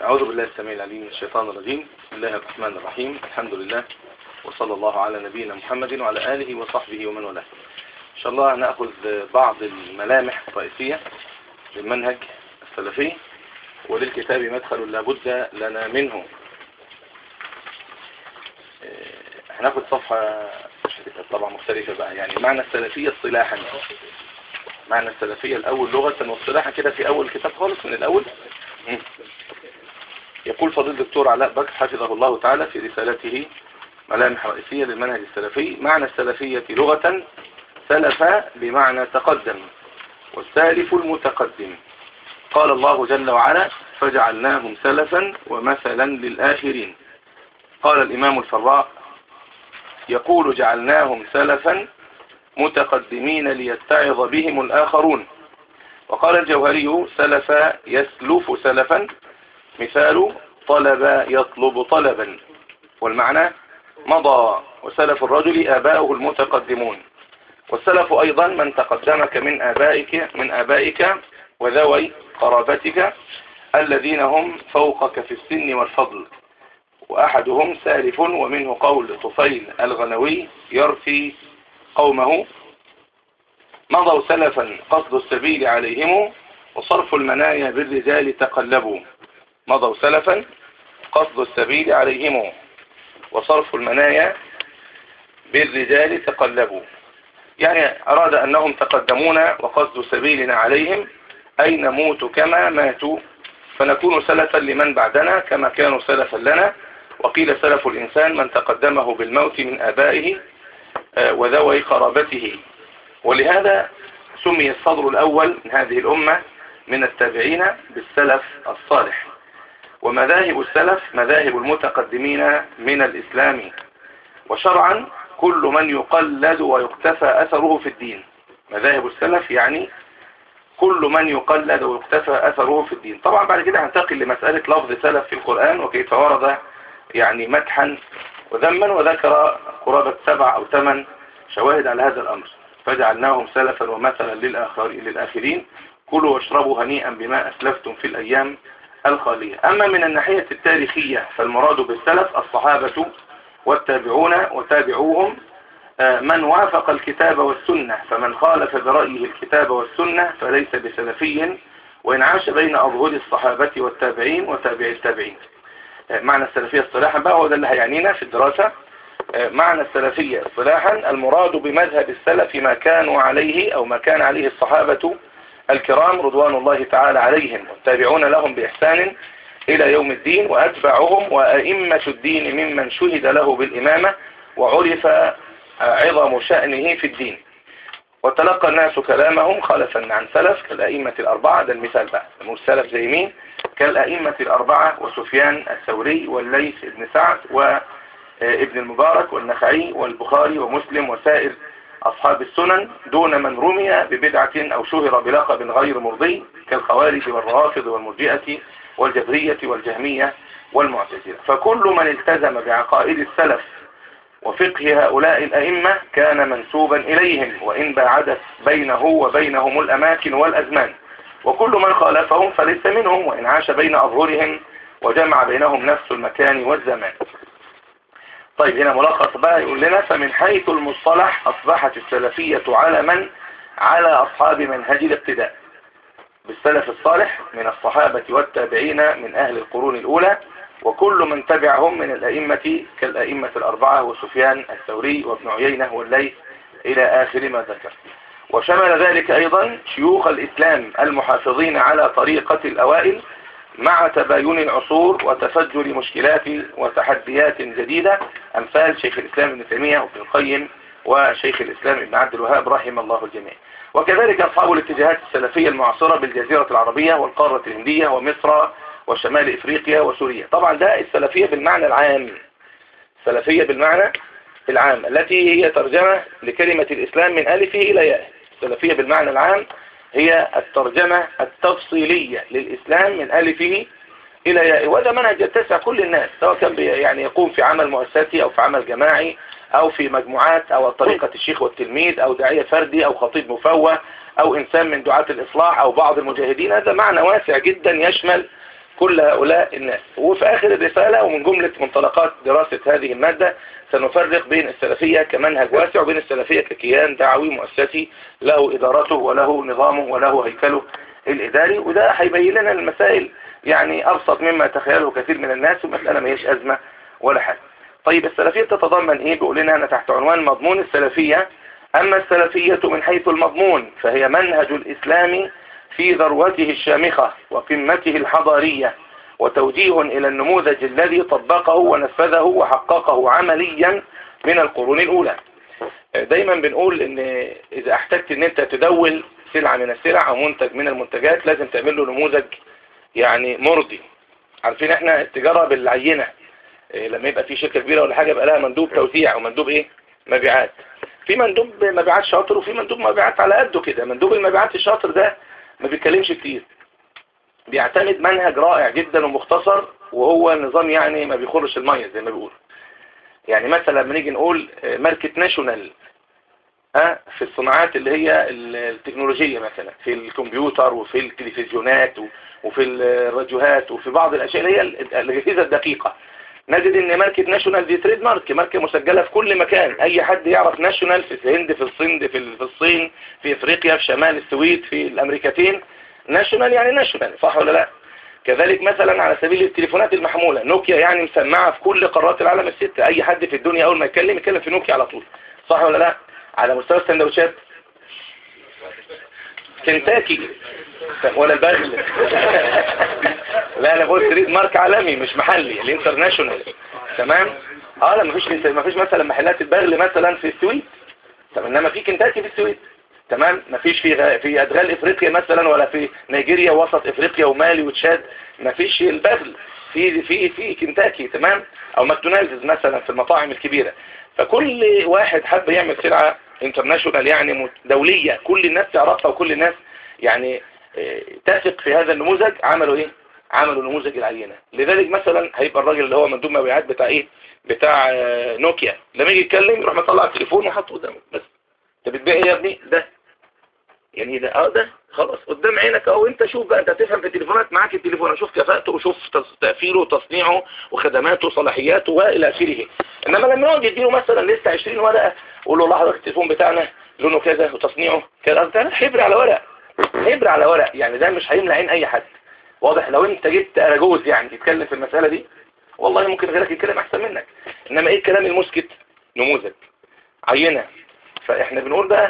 أعوذ بالله السميع العليم من الشيطان الرجيم بسم الله الرحمن الرحيم الحمد لله وصلى الله على نبينا محمد وعلى آله وصحبه ومن والاه إن شاء الله نأخذ بعض الملامح الرئيسية للمنهج السلفي وللكتاب مدخل لابد لنا منه هناخد صفحة طبعا مختلفة بقى يعني معنى السلفية اصطلاحا معنى السلفية الأول لغة واصطلاحا كده في أول كتاب خالص من الأول يقول فضيل الدكتور علاء بكر حفظه الله تعالى في رسالته ملامح رئيسية للمنهج السلفي معنى السلفية لغة سلف بمعنى تقدم والسالف المتقدم قال الله جل وعلا فجعلناهم سلفا ومثلا للآخرين قال الإمام الفراء يقول جعلناهم سلفا متقدمين ليتعظ بهم الآخرون وقال الجوهري سلف يسلف سلفا مثال طلب يطلب طلبا والمعنى مضى وسلف الرجل آباؤه المتقدمون والسلف أيضا من تقدمك من آبائك من آبائك وذوي قرابتك الذين هم فوقك في السن والفضل وأحدهم سالف ومنه قول طفيل الغنوي يرثي قومه مضوا سلفا قصد السبيل عليهم وصرف المنايا بالرجال تقلبوا مضوا سلفا قصد السبيل عليهم وصرف المنايا بالرجال تقلبوا يعني أراد أنهم تقدمون وقصد سبيلنا عليهم أي نموت كما ماتوا فنكون سلفا لمن بعدنا كما كانوا سلفا لنا وقيل سلف الإنسان من تقدمه بالموت من آبائه وذوي قرابته ولهذا سمي الصدر الأول من هذه الأمة من التابعين بالسلف الصالح ومذاهب السلف مذاهب المتقدمين من الإسلام وشرعا كل من يقلد ويقتفى أثره في الدين مذاهب السلف يعني كل من يقلد ويقتفى أثره في الدين طبعا بعد كده هنتقل لمسألة لفظ سلف في القرآن وكيف ورد يعني مدحا وذما وذكر قرابة سبع أو ثمان شواهد على هذا الأمر فجعلناهم سلفا ومثلا للآخرين كلوا واشربوا هنيئا بما أسلفتم في الأيام الخالية أما من الناحية التاريخية فالمراد بالسلف الصحابة والتابعون وتابعوهم من وافق الكتاب والسنة فمن خالف برأيه الكتاب والسنة فليس بسلفي وإن عاش بين أظهر الصحابة والتابعين وتابع التابعين معنى السلفية اصطلاحا بقى هو ده اللي هيعنينا في الدراسة معنى السلفية اصطلاحا المراد بمذهب السلف ما كانوا عليه أو ما كان عليه الصحابة الكرام رضوان الله تعالى عليهم والتابعون لهم بإحسان إلى يوم الدين وأتبعهم وأئمة الدين ممن شهد له بالإمامة وعرف عظم شأنه في الدين وتلقى الناس كلامهم خلفا عن سلف كالأئمة الأربعة ده المثال بقى السلف زي مين كالأئمة الأربعة وسفيان الثوري والليث بن سعد وابن المبارك والنخعي والبخاري ومسلم وسائر أصحاب السنن دون من رمي ببدعة أو شهر بلقب غير مرضي كالخوارج والروافض والمرجئة والجبرية والجهمية والمعتزلة فكل من التزم بعقائد السلف وفقه هؤلاء الأئمة كان منسوبا إليهم وإن باعدت بينه وبينهم الأماكن والأزمان وكل من خالفهم فليس منهم وإن عاش بين أظهرهم وجمع بينهم نفس المكان والزمان طيب هنا ملخص بقى يقول لنا فمن حيث المصطلح أصبحت السلفية علما على أصحاب منهج الاقتداء بالسلف الصالح من الصحابة والتابعين من أهل القرون الأولى وكل من تبعهم من الأئمة كالأئمة الأربعة وسفيان الثوري وابن عيينة والليث إلى آخر ما ذكر وشمل ذلك أيضا شيوخ الإسلام المحافظين على طريقة الأوائل مع تباين العصور وتفجر مشكلات وتحديات جديدة أمثال شيخ الإسلام ابن تيمية وابن القيم وشيخ الإسلام ابن عبد الوهاب رحم الله الجميع وكذلك أصحاب الاتجاهات السلفية المعاصرة بالجزيرة العربية والقارة الهندية ومصر وشمال إفريقيا وسوريا طبعا ده السلفية بالمعنى العام السلفية بالمعنى العام التي هي ترجمة لكلمة الإسلام من ألفه إلى ياء السلفية بالمعنى العام هي الترجمة التفصيلية للإسلام من ألفه إلى ياء وهذا منهج يتسع كل الناس سواء كان يعني يقوم في عمل مؤسسي أو في عمل جماعي أو في مجموعات أو طريقة الشيخ والتلميذ أو داعية فردي أو خطيب مفوه أو إنسان من دعاة الإصلاح أو بعض المجاهدين هذا معنى واسع جدا يشمل كل هؤلاء الناس وفي آخر الرسالة ومن جملة منطلقات دراسة هذه المادة سنفرق بين السلفية كمنهج واسع وبين السلفية ككيان دعوي مؤسسي له إدارته وله نظامه وله هيكله الإداري وده هيبين لنا المسائل يعني أبسط مما يتخيله كثير من الناس ومسألة ما هيش أزمة ولا حاجة طيب السلفية تتضمن إيه بيقول لنا أنا تحت عنوان مضمون السلفية أما السلفية من حيث المضمون فهي منهج الإسلام في ذروته الشامخة وقمته الحضارية وتوجيه إلى النموذج الذي طبقه ونفذه وحققه عمليا من القرون الأولى دايما بنقول ان اذا احتجت ان انت تدول سلعة من السلع او منتج من المنتجات لازم تعمل له نموذج يعني مرضي عارفين احنا التجارة بالعينة إيه لما يبقى في شركة كبيرة ولا حاجة يبقى لها مندوب توزيع ومندوب ايه مبيعات في مندوب مبيعات شاطر وفي مندوب مبيعات على قده كده مندوب المبيعات الشاطر ده ما بيتكلمش كتير بيعتمد منهج رائع جدا ومختصر وهو نظام يعني ما بيخرش المية زي ما بيقول يعني مثلا لما نيجي نقول ماركة ناشونال ها في الصناعات اللي هي التكنولوجية مثلا في الكمبيوتر وفي التلفزيونات وفي الراديوهات وفي بعض الأشياء اللي هي الأجهزة الدقيقة نجد ان ماركة ناشونال دي تريد مارك ماركة مسجلة في كل مكان اي حد يعرف ناشونال في الهند في الصين في الصين في افريقيا في شمال السويد في الامريكتين ناشونال يعني ناشونال صح ولا لا كذلك مثلا على سبيل التليفونات المحمولة نوكيا يعني مسمعة في كل قارات العالم الستة اي حد في الدنيا اول ما يتكلم يتكلم في نوكيا على طول صح ولا لا على مستوى السندوتشات كنتاكي ولا البغل لا انا بقول تريد مارك عالمي مش محلي الانترناشونال تمام اه لا مفيش مفيش مثلا محلات البغل مثلا في السويد طب انما في كنتاكي في السويد تمام مفيش في غ... في ادغال افريقيا مثلا ولا في نيجيريا وسط افريقيا ومالي وتشاد مفيش البغل في في في كنتاكي تمام او ماكدونالدز مثلا في المطاعم الكبيره فكل واحد حب يعمل سلعه انترناشونال يعني دوليه كل الناس تعرفها وكل الناس يعني تثق في هذا النموذج عملوا ايه عملوا نموذج العينة لذلك مثلا هيبقى الراجل اللي هو مندوب مبيعات بتاع ايه بتاع نوكيا لما يجي يتكلم يروح مطلع التليفون وحطه قدامه بس انت بتبيع ايه يا ابني ده يعني ده اه ده خلاص قدام عينك اهو انت شوف بقى انت تفهم في التليفونات معاك التليفون شوف كفاءته وشوف تقفيله وتصنيعه وخدماته وصلاحياته والى اخره انما لما يقعد يديله مثلا لسه 20 ورقه قول له لحظه التليفون بتاعنا لونه كذا وتصنيعه كذا ده حبر على ورق حبر على ورق يعني ده مش هيملى عين اي حد واضح لو انت جبت اراجوز يعني تتكلم في المسألة دي والله ممكن غيرك يتكلم احسن منك انما ايه الكلام المسكت نموذج عينة فاحنا بنقول بقى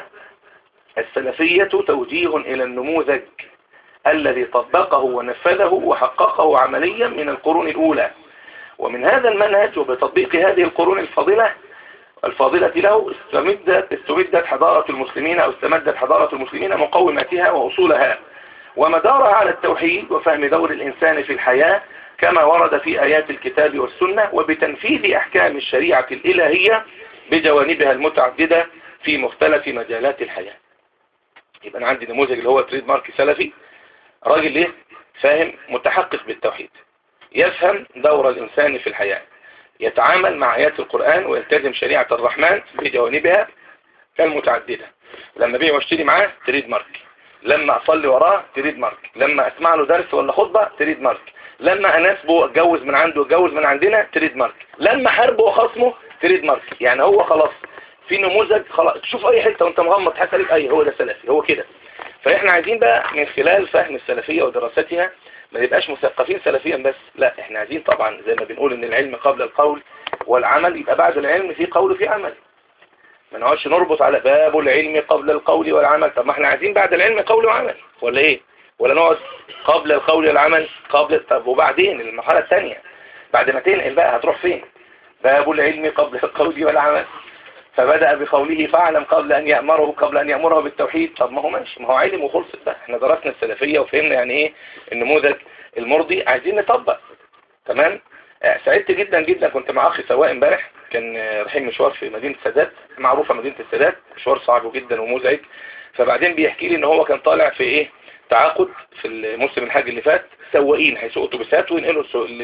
السلفية توجيه الى النموذج الذي طبقه ونفذه وحققه عمليا من القرون الاولى ومن هذا المنهج وبتطبيق هذه القرون الفاضلة الفاضلة له استمدت, استمدت حضارة المسلمين أو استمدت حضارة المسلمين مقوماتها وأصولها ومدارها على التوحيد وفهم دور الإنسان في الحياة كما ورد في آيات الكتاب والسنة وبتنفيذ أحكام الشريعة الإلهية بجوانبها المتعددة في مختلف مجالات الحياة يبقى أنا عندي نموذج اللي هو تريد مارك سلفي راجل ليه فاهم متحقق بالتوحيد يفهم دور الإنسان في الحياة يتعامل مع آيات القرآن ويلتزم شريعة الرحمن بجوانبها المتعددة لما بيع واشتري معاه تريد مارك لما اصلي وراه تريد مارك لما اسمع له درس ولا خطبة تريد مارك لما اناسبه اتجوز من عنده اتجوز من عندنا تريد مارك لما حاربه وخصمه تريد مارك يعني هو خلاص في نموذج خلاص تشوف اي حتة وانت مغمض حتى لك اي هو ده سلفي هو كده فاحنا عايزين بقى من خلال فهم السلفية ودراستها ما نبقاش مثقفين سلفيا بس لا احنا عايزين طبعا زي ما بنقول ان العلم قبل القول والعمل يبقى بعد العلم في قول وفي عمل ما نقعدش نربط على باب العلم قبل القول والعمل طب ما احنا عايزين بعد العلم قول وعمل ولا ايه ولا نقعد قبل القول والعمل قبل طب وبعدين المرحله الثانيه بعد ما تنقل بقى هتروح فين باب العلم قبل القول والعمل فبدأ بقوله فاعلم قبل أن يأمره قبل أن يأمره بالتوحيد طب ما هو ماشي ما هو علم وخلصت بقى احنا درسنا السلفية وفهمنا يعني ايه النموذج المرضي عايزين نطبق تمام اه سعدت جدا جدا كنت مع أخي سواء امبارح كان رايحين مشوار في مدينة السادات معروفة مدينة السادات مشوار صعب جدا ومزعج فبعدين بيحكي لي ان هو كان طالع في ايه تعاقد في الموسم الحاج اللي فات سواقين هيسوقوا اتوبيسات وينقلوا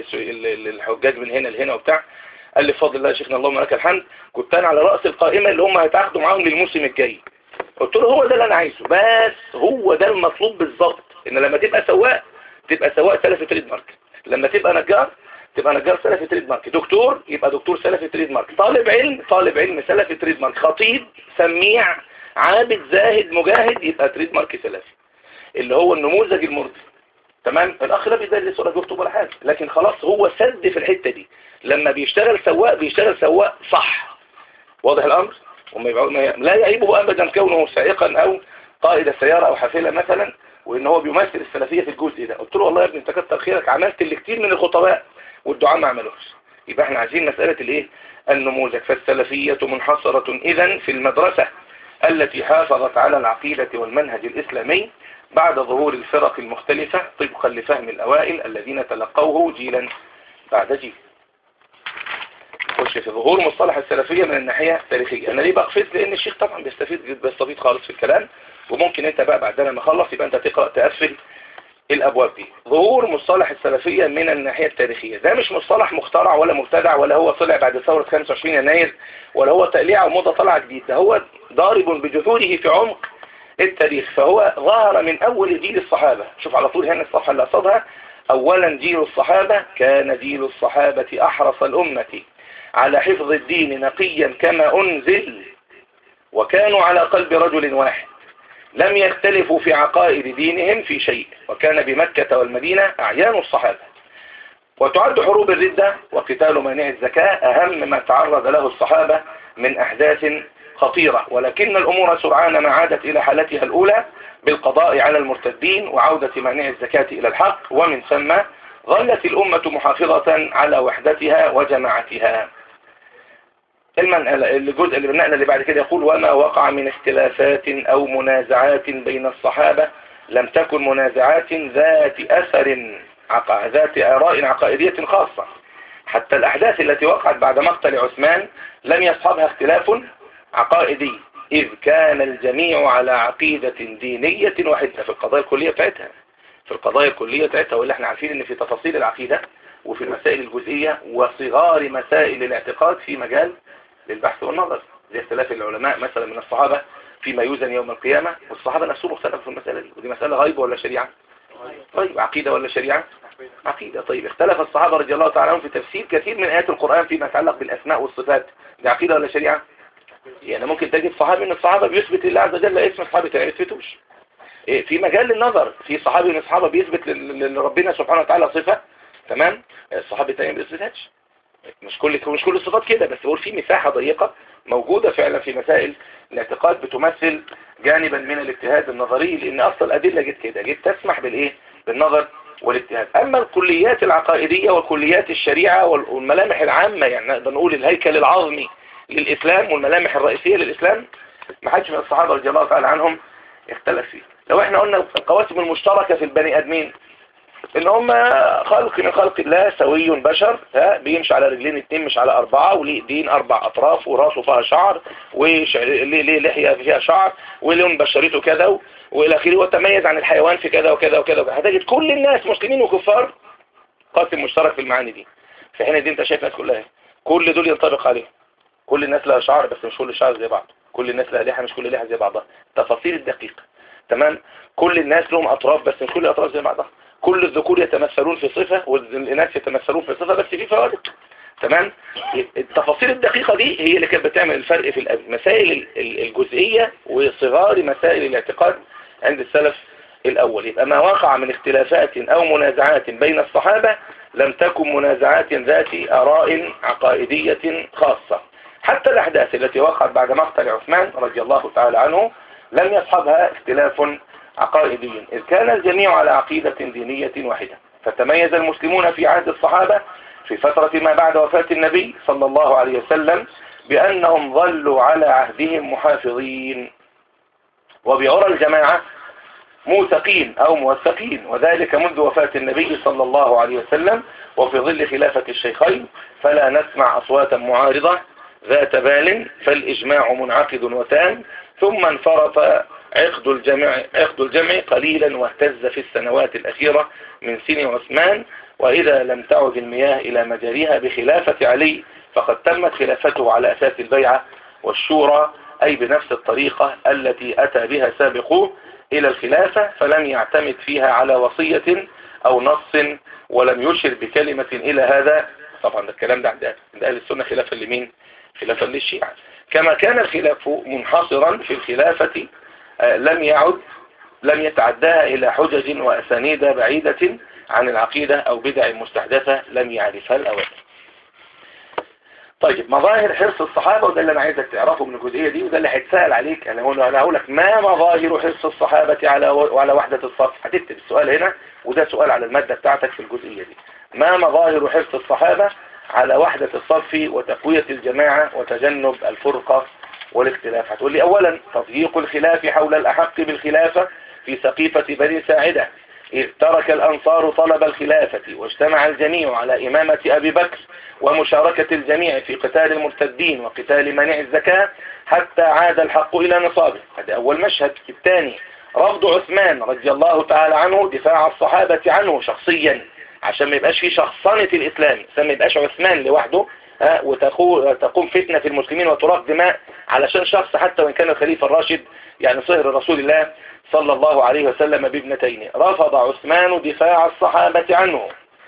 الحجاج من هنا لهنا وبتاع قال لي بفضل الله يا شيخنا اللهم لك الحمد كنت انا على رأس القائمة اللي هم هيتعاقدوا معاهم للموسم الجاي قلت له هو ده اللي انا عايزه بس هو ده المطلوب بالظبط ان لما تبقى سواق تبقى سواق سلفي تريد مارك لما تبقى نجار تبقى نجار سلفي تريد مارك دكتور يبقى دكتور سلفي تريد مارك طالب علم طالب علم سلفي تريد مارك خطيب سميع عابد زاهد مجاهد يبقى تريد مارك سلفي اللي هو النموذج المرضي تمام الاخ لا بيدرس ولا بيكتب ولا حاجه لكن خلاص هو سد في الحته دي لما بيشتغل سواق بيشتغل سواق صح واضح الامر وما لا يعيبه ابدا كونه سائقا او قائد سياره او حافله مثلا وان هو بيمثل السلفيه في الجزء ده قلت له والله يا ابني انت كتر خيرك عملت اللي كتير من الخطباء والدعاء ما عملوش يبقى احنا عايزين مساله الايه النموذج فالسلفيه منحصره اذا في المدرسه التي حافظت على العقيده والمنهج الاسلامي بعد ظهور الفرق المختلفة طبقا لفهم الأوائل الذين تلقوه جيلا بعد جيل خش في ظهور مصطلح السلفية من الناحية التاريخية أنا ليه بقفز لأن الشيخ طبعا بيستفيد بيستفيد خالص في الكلام وممكن أنت بقى بعد ما أخلص يبقى أنت تقرأ تقفل الأبواب دي ظهور مصطلح السلفية من الناحية التاريخية ده مش مصطلح مخترع ولا مبتدع ولا هو طلع بعد ثورة 25 يناير ولا هو تقليع وموضة طلع جديد ده هو ضارب بجذوره في عمق التاريخ فهو ظهر من أول جيل الصحابة شوف على طول هنا الصفحة اللي أصدها أولا جيل الصحابة كان جيل الصحابة أحرص الأمة على حفظ الدين نقيا كما أنزل وكانوا على قلب رجل واحد لم يختلفوا في عقائد دينهم في شيء وكان بمكة والمدينة أعيان الصحابة وتعد حروب الردة وقتال مانع الزكاة أهم ما تعرض له الصحابة من أحداث خطيرة ولكن الأمور سرعان ما عادت إلى حالتها الأولى بالقضاء على المرتدين وعودة مانع الزكاة إلى الحق ومن ثم ظلت الأمة محافظة على وحدتها وجماعتها الجزء اللي بنقنا اللي بعد كده يقول وما وقع من اختلافات أو منازعات بين الصحابة لم تكن منازعات ذات أثر ذات آراء عقائدية خاصة حتى الأحداث التي وقعت بعد مقتل عثمان لم يصحبها اختلاف عقائدي إذ كان الجميع على عقيدة دينية واحدة في القضايا الكلية بتاعتها في القضايا الكلية بتاعتها واللي احنا عارفين ان في تفاصيل العقيدة وفي المسائل الجزئية وصغار مسائل الاعتقاد في مجال للبحث والنظر زي اختلاف العلماء مثلا من الصحابة فيما يوزن يوم القيامة والصحابة نفسهم اختلفوا في المسألة دي ودي مسألة غيب ولا شريعة طيب عقيدة ولا شريعة عقيدة طيب اختلف الصحابة رضي الله تعالى عنهم في تفسير كثير من آيات القرآن فيما يتعلق بالأسماء والصفات دي عقيدة ولا شريعة يعني ممكن تجد صحابي من الصحابة بيثبت لله عز وجل اسم صحابي تاني ما يثبتوش إيه، في مجال للنظر في صحابي من الصحابة بيثبت لربنا سبحانه وتعالى صفة تمام الصحابي التاني ما بيثبتهاش مش كل مش كل الصفات كده بس بقول في مساحة ضيقة موجودة فعلا في مسائل الاعتقاد بتمثل جانبا من الاجتهاد النظري لان اصل الادلة جت كده جت تسمح بالايه بالنظر والاجتهاد اما الكليات العقائدية والكليات الشريعة والملامح العامة يعني نقدر نقول الهيكل العظمي للإسلام والملامح الرئيسية للإسلام ما حدش من الصحابة رضي الله تعالى عنهم اختلف فيه لو احنا قلنا القواسم المشتركة في البني آدمين ان هم خلق من خلق الله سوي بشر ها بيمشي على رجلين اتنين مش على اربعة وليه ايدين اربع اطراف وراسه فيها شعر وليه لحية فيها شعر ولون بشرته كذا والى اخره وتميز عن الحيوان في كذا وكذا وكذا هتجد كل الناس مسلمين وكفار قاسم مشترك في المعاني دي في حين دي انت شايف الناس كلها كل دول ينطبق عليهم كل الناس لها شعر بس مش كل الشعر زي بعض كل الناس لها لحى مش كل لحى زي بعضها تفاصيل الدقيقة تمام كل الناس لهم أطراف بس مش كل الأطراف زي بعضها كل الذكور يتمثلون في صفة والإناث يتمثلون في صفة بس في فوارق تمام التفاصيل الدقيقة دي هي اللي كانت بتعمل الفرق في المسائل الجزئية وصغار مسائل الاعتقاد عند السلف الأول يبقى ما وقع من اختلافات أو منازعات بين الصحابة لم تكن منازعات ذات آراء عقائدية خاصة حتى الأحداث التي وقعت بعد مقتل عثمان رضي الله تعالى عنه لم يصحبها اختلاف عقائدي إذ كان الجميع على عقيدة دينية واحدة فتميز المسلمون في عهد الصحابة في فترة ما بعد وفاة النبي صلى الله عليه وسلم بأنهم ظلوا على عهدهم محافظين وبعرى الجماعة موثقين أو موثقين وذلك منذ وفاة النبي صلى الله عليه وسلم وفي ظل خلافة الشيخين فلا نسمع أصواتا معارضة ذات بال فالإجماع منعقد وتام ثم انفرط عقد الجمع, عقد الجمع قليلا واهتز في السنوات الأخيرة من سن عثمان وإذا لم تعد المياه إلى مجاريها بخلافة علي فقد تمت خلافته على أساس البيعة والشورى أي بنفس الطريقة التي أتى بها سابقوه إلى الخلافة فلم يعتمد فيها على وصية أو نص ولم يشر بكلمة إلى هذا طبعا ده الكلام ده عند أهل السنة خلافا لمين خلافا للشيعة كما كان الخلاف منحصرا في الخلافة آه، لم يعد لم يتعداها إلى حجج وأسانيد بعيدة عن العقيدة أو بدع مستحدثة لم يعرفها الأوائل طيب مظاهر حرص الصحابة وده اللي أنا عايزك تعرفه من الجزئية دي وده اللي هيتسأل عليك أنا هقول أنا هقول لك ما مظاهر حرص الصحابة على وعلى وحدة الصف هتكتب السؤال هنا وده سؤال على المادة بتاعتك في الجزئية دي ما مظاهر حرص الصحابة على وحدة الصف وتقوية الجماعة وتجنب الفرقة والاختلاف هتقول لي أولا تضييق الخلاف حول الأحق بالخلافة في سقيفة بني ساعدة إذ ترك الأنصار طلب الخلافة واجتمع الجميع على إمامة أبي بكر ومشاركة الجميع في قتال المرتدين وقتال منع الزكاة حتى عاد الحق إلى نصابه هذا أول مشهد الثاني رفض عثمان رضي الله تعالى عنه دفاع الصحابة عنه شخصيا عشان ما يبقاش في شخصنة الإسلام عشان ما يبقاش عثمان لوحده وتقوم فتنة في المسلمين وتراق دماء علشان شخص حتى وإن كان الخليفة الراشد يعني صهر رسول الله صلى الله عليه وسلم بابنتين رفض عثمان دفاع الصحابة عنه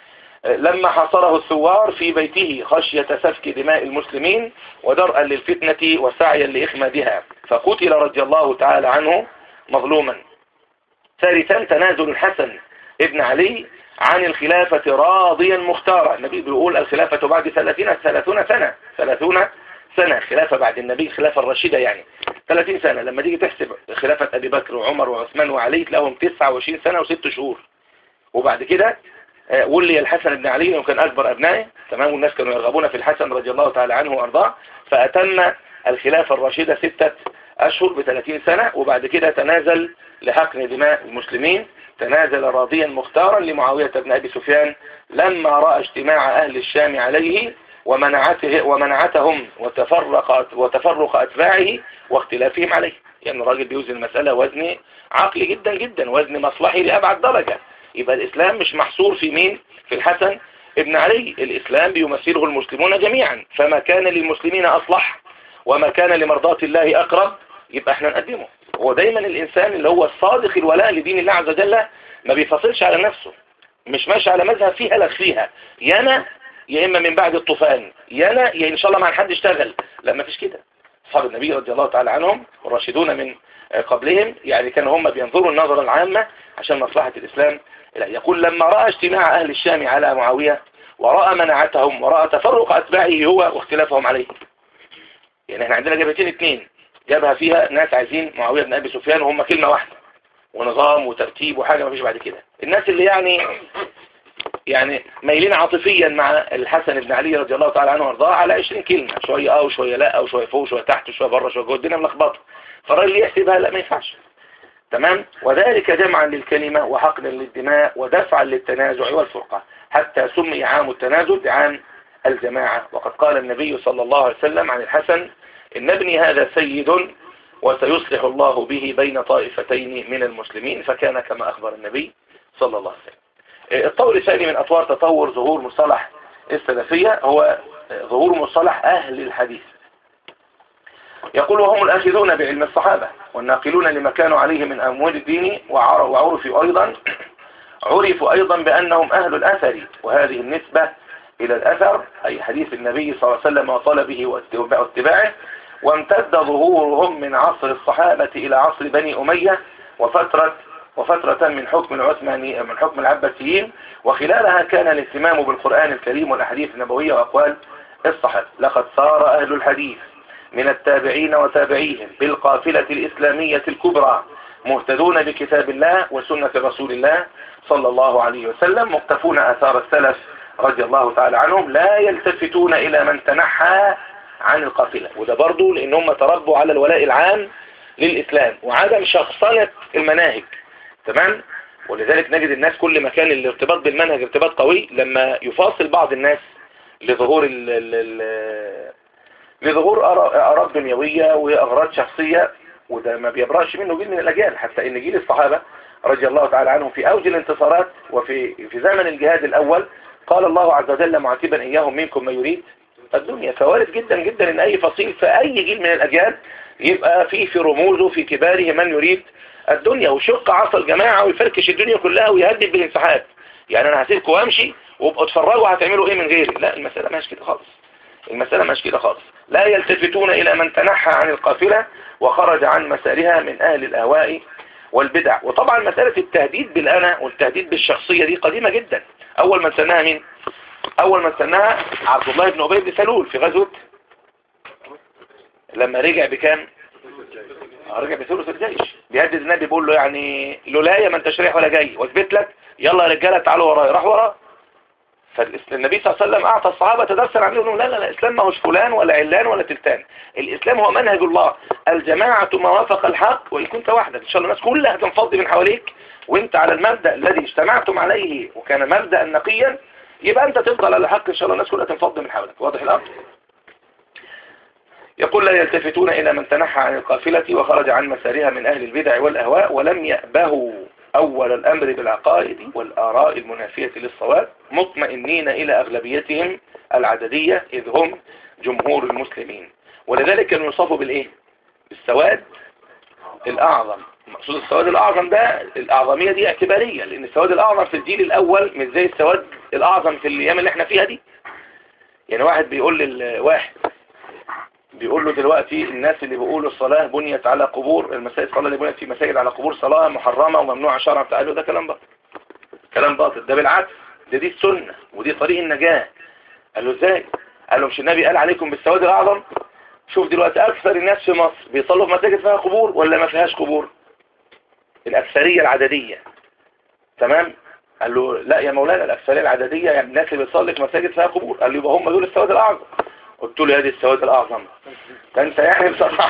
لما حصره الثوار في بيته خشية سفك دماء المسلمين ودرءا للفتنة وسعيا لإخمادها فقتل رضي الله تعالى عنه مظلوما ثالثا تنازل الحسن ابن علي عن الخلافة راضيا مختارا النبي بيقول الخلافة بعد ثلاثين ثلاثون سنة ثلاثون سنة خلافة بعد النبي خلافة الرشيدة يعني 30 سنة لما تيجي تحسب خلافة أبي بكر وعمر وعثمان وعلي تلاقيهم 29 سنة وست شهور وبعد كده آه، ولي الحسن بن علي وكان أكبر أبنائه تمام والناس كانوا يرغبون في الحسن رضي الله تعالى عنه وأرضاه فأتم الخلافة الرشيدة ستة أشهر بثلاثين سنة وبعد كده تنازل لحقن دماء المسلمين تنازل راضيا مختارا لمعاوية بن أبي سفيان لما رأى اجتماع أهل الشام عليه ومنعته ومنعتهم وتفرق وتفرق أتباعه واختلافهم عليه يعني الراجل بيوزن المسألة وزن عقلي جدا جدا وزن مصلحي لأبعد درجة يبقى الإسلام مش محصور في مين في الحسن ابن علي الإسلام بيمثله المسلمون جميعا فما كان للمسلمين أصلح وما كان لمرضاة الله أقرب يبقى احنا نقدمه هو دايما الإنسان اللي هو الصادق الولاء لدين الله عز وجل ما بيفصلش على نفسه مش ماشي على مذهب فيها لك فيها يانا يا إما من بعد الطوفان يانا يا إن شاء الله ما حد اشتغل لا ما فيش كده أصحاب النبي رضي الله تعالى عنهم والراشدون من قبلهم يعني كانوا هم بينظروا النظرة العامة عشان مصلحة الإسلام يقول لما رأى اجتماع أهل الشام على معاوية ورأى منعتهم ورأى تفرق أتباعه هو واختلافهم عليه يعني احنا عندنا جبهتين اثنين جابها فيها ناس عايزين معاوية بن أبي سفيان وهم كلمة واحدة ونظام وترتيب وحاجة ما فيش بعد كده الناس اللي يعني يعني مايلين عاطفيا مع الحسن بن علي رضي الله تعالى عنه وارضاه على 20 كلمة شوية اه وشوية لا وشوية فوق وشوية تحت وشوية بره وشوية جوه الدنيا ملخبطه فالراجل يحسبها لا ما ينفعش تمام وذلك جمعا للكلمة وحقنا للدماء ودفعا للتنازع والفرقة حتى سمي عام التنازل بعام الجماعة وقد قال النبي صلى الله عليه وسلم عن الحسن إن ابني هذا سيد وسيصلح الله به بين طائفتين من المسلمين فكان كما أخبر النبي صلى الله عليه وسلم الطور الثاني من أطوار تطور ظهور مصطلح السلفية هو ظهور مصطلح أهل الحديث يقول وهم الآخذون بعلم الصحابة والناقلون لما كانوا عليه من أموال الدين وعرفوا أيضا عرفوا أيضا بأنهم أهل الأثر وهذه النسبة إلى الأثر أي حديث النبي صلى الله عليه وسلم وطلبه واتباعه وامتد ظهورهم من عصر الصحابة إلى عصر بني أمية وفترة وفترة من حكم العثماني من حكم العباسيين وخلالها كان الاهتمام بالقرآن الكريم والأحاديث النبوية وأقوال الصحابة لقد صار أهل الحديث من التابعين وتابعيهم بالقافلة الإسلامية الكبرى مهتدون بكتاب الله وسنة رسول الله صلى الله عليه وسلم مقتفون أثار السلف رضي الله تعالى عنهم لا يلتفتون إلى من تنحى عن القافلة وده برضو لأن هم تربوا على الولاء العام للإسلام وعدم شخصنة المناهج تمام ولذلك نجد الناس كل ما كان الارتباط بالمنهج ارتباط قوي لما يفاصل بعض الناس لظهور ال ال ال لظهور آراء دنيوية وأغراض شخصية وده ما بيبرأش منه جيل من الأجيال حتى إن جيل الصحابة رضي الله تعالى عنهم في أوج الانتصارات وفي في زمن الجهاد الأول قال الله عز وجل معاتبا إياهم منكم ما يريد الدنيا فوارد جدا جدا ان اي فصيل في اي جيل من الاجيال يبقى فيه في رموزه في كباره من يريد الدنيا وشق عصا الجماعة ويفركش الدنيا كلها ويهدد بالانسحاب يعني انا هسيبكم وامشي وابقوا اتفرجوا هتعملوا ايه من غيري لا المسألة مش كده خالص المسألة مش كده خالص لا يلتفتون الى من تنحى عن القافلة وخرج عن مسارها من اهل الاهواء والبدع وطبعا مسألة التهديد بالأنا والتهديد بالشخصية دي قديمة جدا أول من سناها مين أول من سناها عبد الله بن أبي بن سلول في غزوة لما رجع بكام آه، رجع بثلث الجيش بيهدد النبي بيقول له يعني لولايا ما انتش رايح ولا جاي واثبت لك يلا يا رجاله تعالوا ورايا راح وراه فالنبي صلى الله عليه وسلم أعطى الصحابة درسا عن لهم لا لا لا الإسلام ما هوش فلان ولا علان ولا تلتان الإسلام هو منهج الله الجماعة ما وافق الحق وإن كنت وحدك إن شاء الله الناس كلها تنفض من حواليك وانت على المبدأ الذي اجتمعتم عليه وكان مبدأ نقيا يبقى انت تفضل على الحق إن شاء الله الناس كلها تنفض من حولك واضح الأمر يقول لا يلتفتون إلى من تنحى عن القافلة وخرج عن مسارها من أهل البدع والأهواء ولم يأبهوا أول الأمر بالعقائد والآراء المنافية للصواب مطمئنين إلى أغلبيتهم العددية إذ هم جمهور المسلمين ولذلك كانوا يصفوا بالإيه؟ بالسواد الأعظم مقصود السواد الأعظم ده الأعظمية دي اعتبارية لأن السواد الأعظم في الجيل الأول مش زي السواد الأعظم في الأيام اللي احنا فيها دي يعني واحد بيقول للواحد بيقول له دلوقتي الناس اللي بيقولوا الصلاة بنيت على قبور المساجد الصلاة اللي بنيت في مساجد على قبور صلاة محرمة وممنوعة شرعا بتاع ده كلام باطل كلام باطل ده بالعكس ده دي السنة ودي طريق النجاة قال له ازاي قال له مش النبي قال عليكم بالسواد الأعظم شوف دلوقتي أكثر الناس في مصر بيصلوا في مساجد فيها قبور ولا ما فيهاش قبور الأكثرية العددية تمام قال له لا يا مولانا الأكثرية العددية يعني الناس اللي بتصلي في مساجد فيها قبور قال له يبقى هم دول السواد الأعظم قلت له هذه السواد الأعظم ده انت يعني بصراحة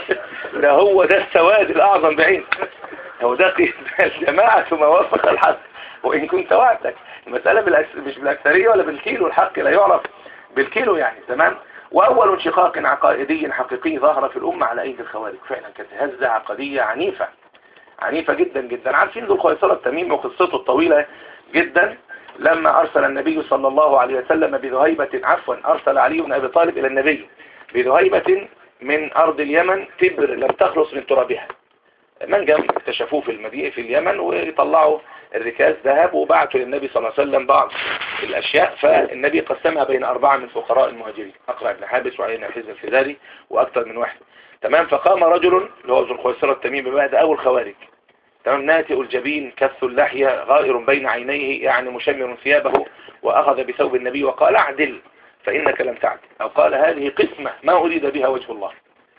ده هو ده السواد الأعظم بعين هو ده الجماعة ما وافق الحق وإن كنت وعدك المسألة بالأكس... مش بالأكثرية ولا بالكيلو الحق لا يعرف بالكيلو يعني تمام وأول انشقاق عقائدي حقيقي ظهر في الأمة على أيدي الخوارج فعلا كانت هزة عقدية عنيفة عنيفة جدا جدا عارفين ذو الخيصرة التميم وقصته الطويلة جدا لما أرسل النبي صلى الله عليه وسلم بذهيبة عفوا أرسل علي بن أبي طالب إلى النبي بذهيبة من أرض اليمن تبر لم تخلص من ترابها من جم اكتشفوه في المدينة في اليمن ويطلعوا الركاز ذهب وبعثوا للنبي صلى الله عليه وسلم بعض الأشياء فالنبي قسمها بين أربعة من فقراء المهاجرين أقرأ بن حابس وعلينا الحزن الفزاري وأكثر من واحد تمام فقام رجل اللي هو ذو الخويصرة التميم بعد أول الخوارج تمام ناتئ الجبين كث اللحية غائر بين عينيه يعني مشمر ثيابه وأخذ بثوب النبي وقال اعدل فإنك لم تعدل أو قال هذه قسمة ما أريد بها وجه الله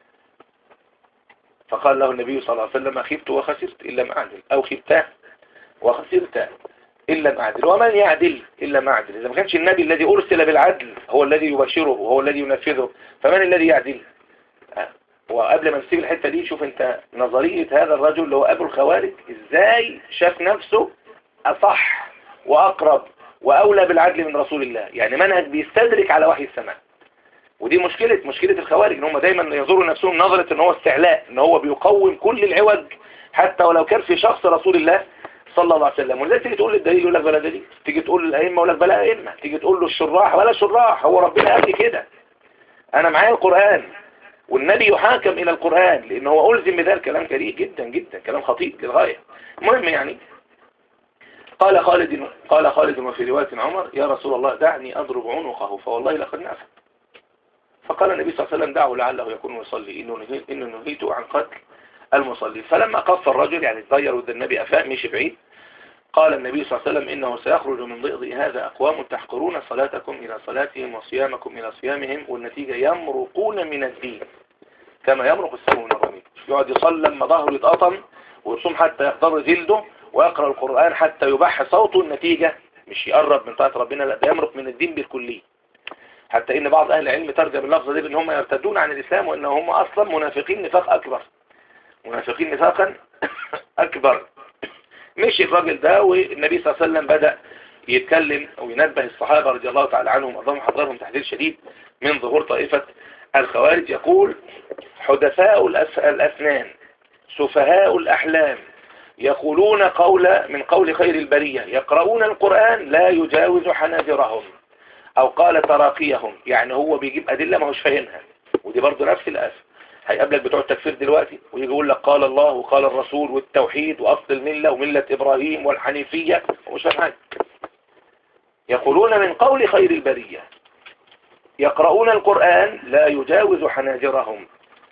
فقال له النبي صلى الله عليه وسلم خبت وخسرت إن لم أعدل أو خبت وخسرت إن لم أعدل ومن يعدل إلا ما أعدل إذا ما كانش النبي الذي أرسل بالعدل هو الذي يبشره وهو الذي ينفذه فمن الذي يعدل وقبل ما نسيب الحتة دي شوف انت نظرية هذا الرجل اللي هو أبو الخوارج ازاي شاف نفسه أصح وأقرب وأولى بالعدل من رسول الله يعني منهج بيستدرك على وحي السماء ودي مشكلة مشكلة الخوارج ان هم دايما ينظروا نفسهم نظرة ان هو استعلاء ان هو بيقوم كل العوج حتى ولو كان في شخص رسول الله صلى الله عليه وسلم ولذلك تيجي تقول للدليل يقول لك بلا دليل تيجي تقول للأئمة يقول لك بلا أئمة تيجي تقول له الشراح ولا شراح هو ربنا قال لي كده أنا معايا القرآن والنبي يحاكم إلى القرآن لأن هو ألزم بذلك كلام كريم جدا جدا كلام خطير للغاية المهم يعني قال خالد قال خالد وفي رواية عمر يا رسول الله دعني أضرب عنقه فوالله لقد نافع فقال النبي صلى الله عليه وسلم دعه لعله يكون يصلي إنه نهيت, إنه نهيت عن قتل المصلي فلما قف الرجل يعني تغير ود النبي أفاء مشي بعيد قال النبي صلى الله عليه وسلم إنه سيخرج من ضئض هذا أقوام تحقرون صلاتكم إلى صلاتهم وصيامكم إلى صيامهم والنتيجة يمرقون من الدين كما يمرق السهم من الرميد يقعد يصلي لما ظهره يتقطم ويصوم حتى يخضر جلده ويقرأ القرآن حتى يبح صوته النتيجة مش يقرب من طاعة ربنا لا ده يمرق من الدين بالكلية حتى ان بعض اهل العلم ترجم اللفظة دي بان هم يرتدون عن الاسلام وان هم اصلا منافقين نفاق اكبر منافقين نفاقا اكبر مشي الراجل ده والنبي صلى الله عليه وسلم بدأ يتكلم وينبه الصحابة رضي الله تعالى عنهم أظلم حضرهم تحذير شديد من ظهور طائفة الخوارج يقول حدثاء الأسنان سفهاء الأحلام يقولون قول من قول خير البرية يقرؤون القرآن لا يجاوز حناجرهم أو قال تراقيهم يعني هو بيجيب أدلة ما هوش فاهمها ودي برضو نفس الأسف هيقابلك بتوع التكفير دلوقتي ويجي يقول لك قال الله وقال الرسول والتوحيد وأصل الملة وملة إبراهيم والحنيفية ومش فاهم حاجة يقولون من قول خير البرية يقرؤون القرآن لا يجاوز حناجرهم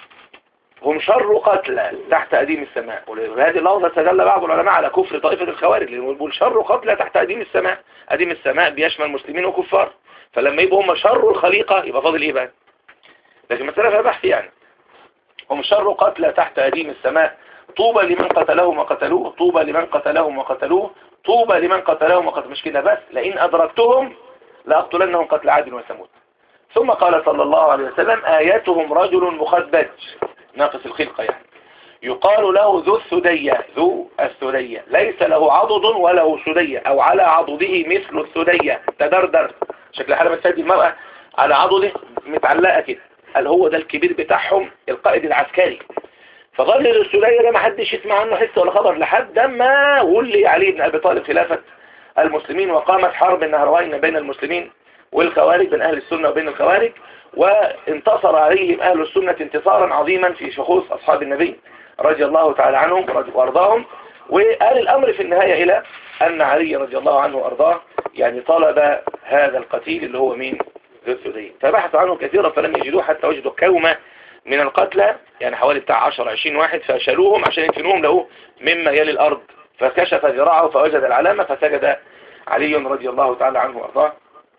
هم شر قتلى تحت أديم السماء وهذه اللفظة استدل بعض العلماء على كفر طائفة الخوارج لأنه شر قتلى تحت أديم السماء أديم السماء بيشمل مسلمين وكفار فلما يبقوا هم شر الخليقة يبقى فاضل إيه بقى لكن مسألة فيها بحث يعني هم شر قتلى تحت أديم السماء طوبى لمن قتلهم وقتلوه طوبى لمن قتلهم وقتلوه طوبى لمن قتلهم وقتلوه مش كده بس لئن أدركتهم لأقتلنهم قتل عاد وثمود ثم قال صلى الله عليه وسلم آياتهم رجل مخبج ناقص الخلقة يعني يقال له ذو الثدية ذو الثدية ليس له عضد وله ثدية أو على عضده مثل الثدية تدردر شكل حالة بتسدي المرأة على عضده متعلقة كده قال هو ده الكبير بتاعهم القائد العسكري فظل الثدية ده ما حدش يسمع عنه حس ولا خبر لحد ما ولي علي بن أبي طالب خلافة المسلمين وقامت حرب النهروين بين المسلمين والخوارج بين أهل السنة وبين الخوارج وانتصر عليهم أهل السنة انتصارا عظيما في شخوص أصحاب النبي رضي الله تعالى عنهم وارضاهم وقال الأمر في النهاية إلى أن علي رضي الله عنه وأرضاه يعني طلب هذا القتيل اللي هو مين ذو الثدي فبحثوا عنه كثيرا فلم يجدوه حتى وجدوا كومة من القتلى يعني حوالي بتاع 10 20 واحد فشالوهم عشان يدفنوهم له مما يلي الأرض فكشف ذراعه فوجد العلامة فسجد علي رضي الله تعالى عنه وأرضاه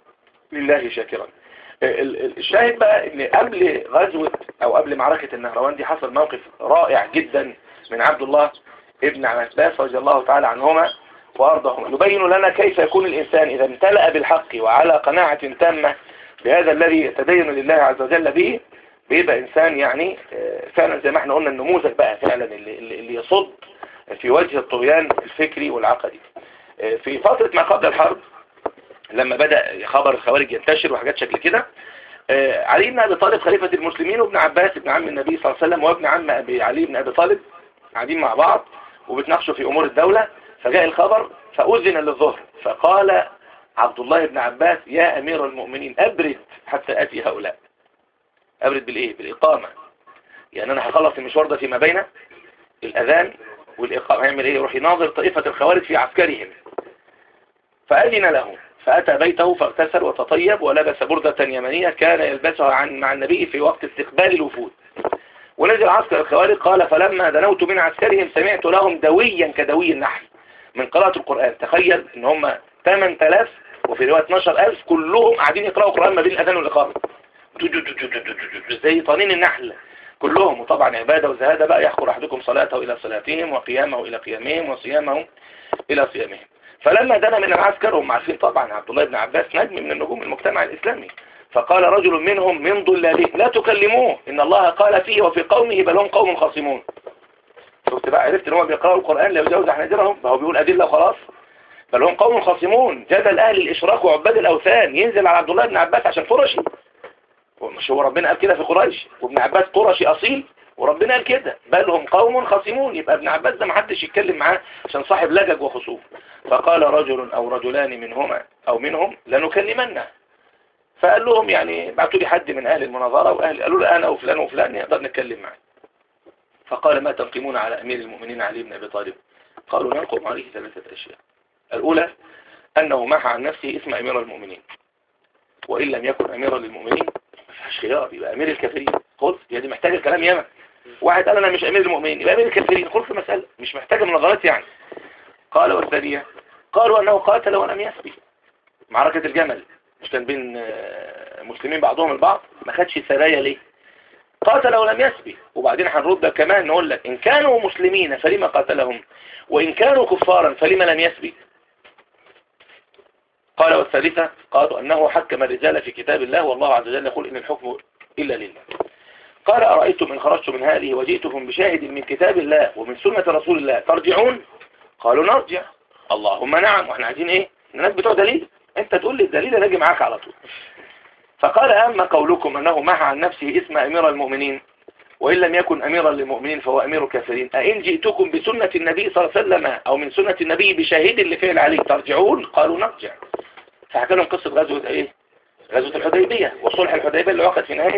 لله شاكرا الشاهد بقى ان قبل غزوة او قبل معركة النهروان دي حصل موقف رائع جدا من عبد الله ابن عباس رضي الله تعالى عنهما وارضهما يبين لنا كيف يكون الانسان اذا امتلأ بالحق وعلى قناعة تامة بهذا الذي يتدين لله عز وجل به بيبقى انسان يعني فعلا زي ما احنا قلنا النموذج بقى فعلا اللي, اللي يصد في وجه الطغيان الفكري والعقدي في فترة ما قبل الحرب لما بدأ خبر الخوارج ينتشر وحاجات شكل كده علي بن أبي طالب خليفة المسلمين وابن عباس ابن عم النبي صلى الله عليه وسلم وابن عم أبي علي بن أبي طالب قاعدين مع بعض وبتناقشوا في أمور الدولة فجاء الخبر فأذن للظهر فقال عبد الله بن عباس يا أمير المؤمنين أبرد حتى أتي هؤلاء أبرد بالإيه بالإقامة يعني أنا هخلص المشوار ده فيما بين الأذان والإقامة هيعمل إيه يروح يناظر طائفة الخوارج في عسكرهم فأذن له فأتى بيته فاغتسل وتطيب ولبس بردة يمنية كان يلبسها عن مع النبي في وقت استقبال الوفود ونزل عسكر الخوارج قال فلما دنوت من عسكرهم سمعت لهم دويا كدوي النحل من قراءة القرآن تخيل ان هم 8000 وفي رواية 12000 كلهم قاعدين يقرأوا القرآن ما بين الأذان والإقامة زي طنين النحل كلهم وطبعا عبادة وزهادة بقى يحقر أحدكم صلاته إلى صلاتهم وقيامه إلى قيامهم وصيامهم إلى صيامهم فلما دنا من العسكر هم عارفين طبعا عبد الله بن عباس نجم من النجوم المجتمع الإسلامي فقال رجل منهم من ضلاله لا تكلموه إن الله قال فيه وفي قومه بل هم قوم خاصمون شفت بقى عرفت ان هم بيقرأوا القرآن لا يجاوز حناجرهم فهو بيقول أدلة وخلاص بل هم قوم خاصمون جدل أهل الإشراك وعباد الأوثان ينزل على عبد الله بن عباس عشان قرشي مش هو ربنا قال كده في قريش وابن عباس قرشي أصيل وربنا قال كده بل هم قوم خاصمون يبقى ابن عباس ده محدش يتكلم معاه عشان صاحب لجج وخصوم فقال رجل أو رجلان منهما أو منهم لنكلمنه فقال لهم يعني بعتوا لي حد من أهل المناظرة وأهل قالوا له أنا وفلان وفلان نقدر نتكلم معاه فقال ما تنقمون على أمير المؤمنين علي بن أبي طالب قالوا ننقم عليه ثلاثة أشياء الأولى أنه محى عن نفسه اسم أمير المؤمنين وإن لم يكن أميرا للمؤمنين ما فيهاش خيار يبقى أمير الكافرين خلص هي دي محتاجة الكلام ياما واحد قال أنا مش أمير المؤمنين يبقى أمير الكافرين خلص المسألة مش محتاجة مناظرات يعني قال والثانية قالوا أنه قاتل ولم يسبي معركة الجمل مش كان بين مسلمين بعضهم البعض ما خدش سرايا ليه قاتل ولم يسبي وبعدين هنرد كمان نقول لك إن كانوا مسلمين فلما قاتلهم وإن كانوا كفارا فلما لم يسبي قال والثالثة قالوا أنه حكم الرجال في كتاب الله والله عز وجل يقول إن الحكم إلا لله قال أرأيتم إن خرجت من هذه وجئتكم بشاهد من كتاب الله ومن سنة رسول الله ترجعون قالوا نرجع اللهم نعم واحنا عايزين ايه الناس بتوع دليل انت تقول لي الدليل انا اجي معاك على طول فقال اما قولكم انه محى عن نفسه اسم امير المؤمنين وان لم يكن اميرا للمؤمنين فهو امير الكافرين ائن جئتكم بسنة النبي صلى الله عليه وسلم او من سنة النبي بشاهد لفعل عليه ترجعون قالوا نرجع فحكى لهم قصة غزوة ايه غزوة الحديبية وصلح الحديبية اللي وقت في نهاية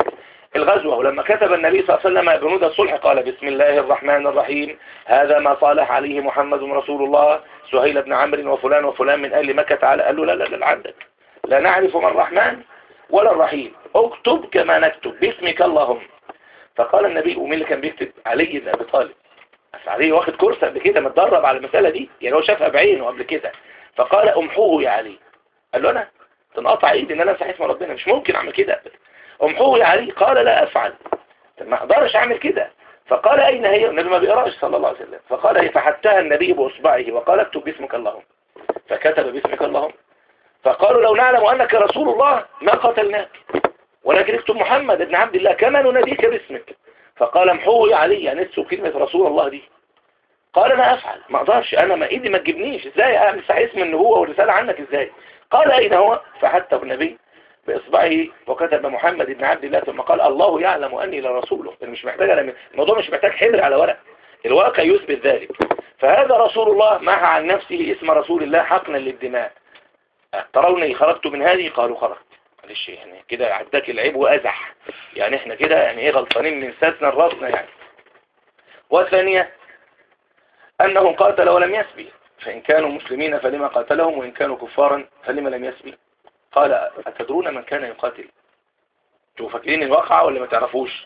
الغزوة ولما كتب النبي صلى الله عليه وسلم بنود الصلح قال بسم الله الرحمن الرحيم هذا ما صالح عليه محمد رسول الله سهيل بن عمرو وفلان وفلان من أهل مكة تعالى قال له لا لا لا عندك لا نعرف ما الرحمن ولا الرحيم اكتب كما نكتب باسمك اللهم فقال النبي ومين اللي كان بيكتب علي بن ابي طالب بس علي واخد كورس قبل كده متدرب على المسألة دي يعني هو شافها بعينه قبل كده فقال امحوه يا علي قال له انا تنقطع ايدي ان انا امسح اسم ربنا مش ممكن اعمل كده ابدا امحوه يا علي قال لا افعل ما اقدرش اعمل كده فقال اين هي النبي ما بيقراش صلى الله عليه وسلم فقال هي فحتها النبي باصبعه وقال اكتب باسمك اللهم فكتب باسمك اللهم فقالوا لو نعلم انك رسول الله ما قتلناك ولكن اكتب محمد ابن عبد الله كما نناديك باسمك فقال امحوه يا علي يعني اكتب كلمة رسول الله دي قال انا افعل ما اقدرش انا ما ايدي ما تجيبنيش ازاي امسح اسم النبوة والرسالة عنك ازاي قال اين هو فحتى النبي باصبعه وكتب محمد بن عبد الله ثم قال الله يعلم اني لرسوله يعني مش محتاج الموضوع مش محتاج حبر على ورق الواقع يثبت ذلك فهذا رسول الله محى عن نفسه اسم رسول الله حقنا للدماء تروني خرجت من هذه قالوا خرجت معلش يعني كده عداك العيب وازح يعني احنا كده يعني ايه غلطانين من ساسنا لراسنا يعني والثانية انه قاتل ولم يسبي فإن كانوا مسلمين فلما قاتلهم وإن كانوا كفارا فلما لم يسبي قال أتدرون من كان يقاتل انتوا فاكرين الواقعة ولا ما تعرفوش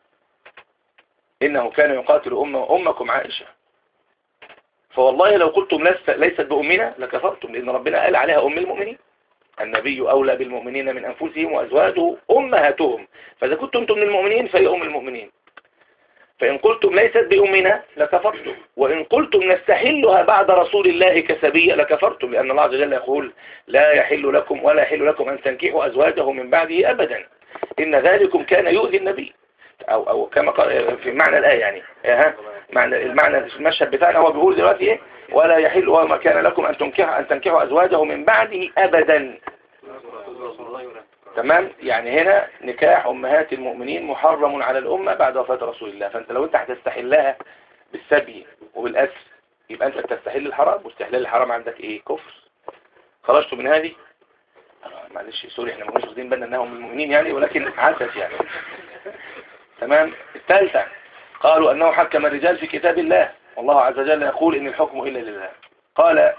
إنه كان يقاتل أم أمكم عائشة فوالله لو قلتم ليست بأمنا لكفرتم لأن ربنا قال عليها أم المؤمنين النبي أولى بالمؤمنين من أنفسهم وأزواجه أمهاتهم فإذا كنتم من المؤمنين فهي أم المؤمنين فإن قلتم ليست بأمنا لكفرتم وإن قلتم نستحلها بعد رسول الله كسبية لكفرتم لأن الله عز وجل يقول لا يحل لكم ولا يحل لكم أن تنكحوا أزواجه من بعده أبدا إن ذلكم كان يؤذي النبي أو, أو كما قال في معنى الآية يعني ها معنى المعنى المشهد بتاعنا هو بيقول دلوقتي إيه ولا يحل وما كان لكم أن تنكحوا أن تنكحوا أزواجه من بعده أبدا تمام يعني هنا نكاح أمهات المؤمنين محرم على الأمة بعد وفاة رسول الله فأنت لو أنت هتستحلها بالسبي وبالأسر يبقى أنت بتستحل الحرام واستحلال الحرام عندك إيه كفر خرجت من هذه معلش سوري احنا ما كناش واخدين بالنا انهم المؤمنين يعني ولكن عسس يعني تمام الثالثة قالوا انه حكم الرجال في كتاب الله والله عز وجل يقول ان الحكم الا لله قال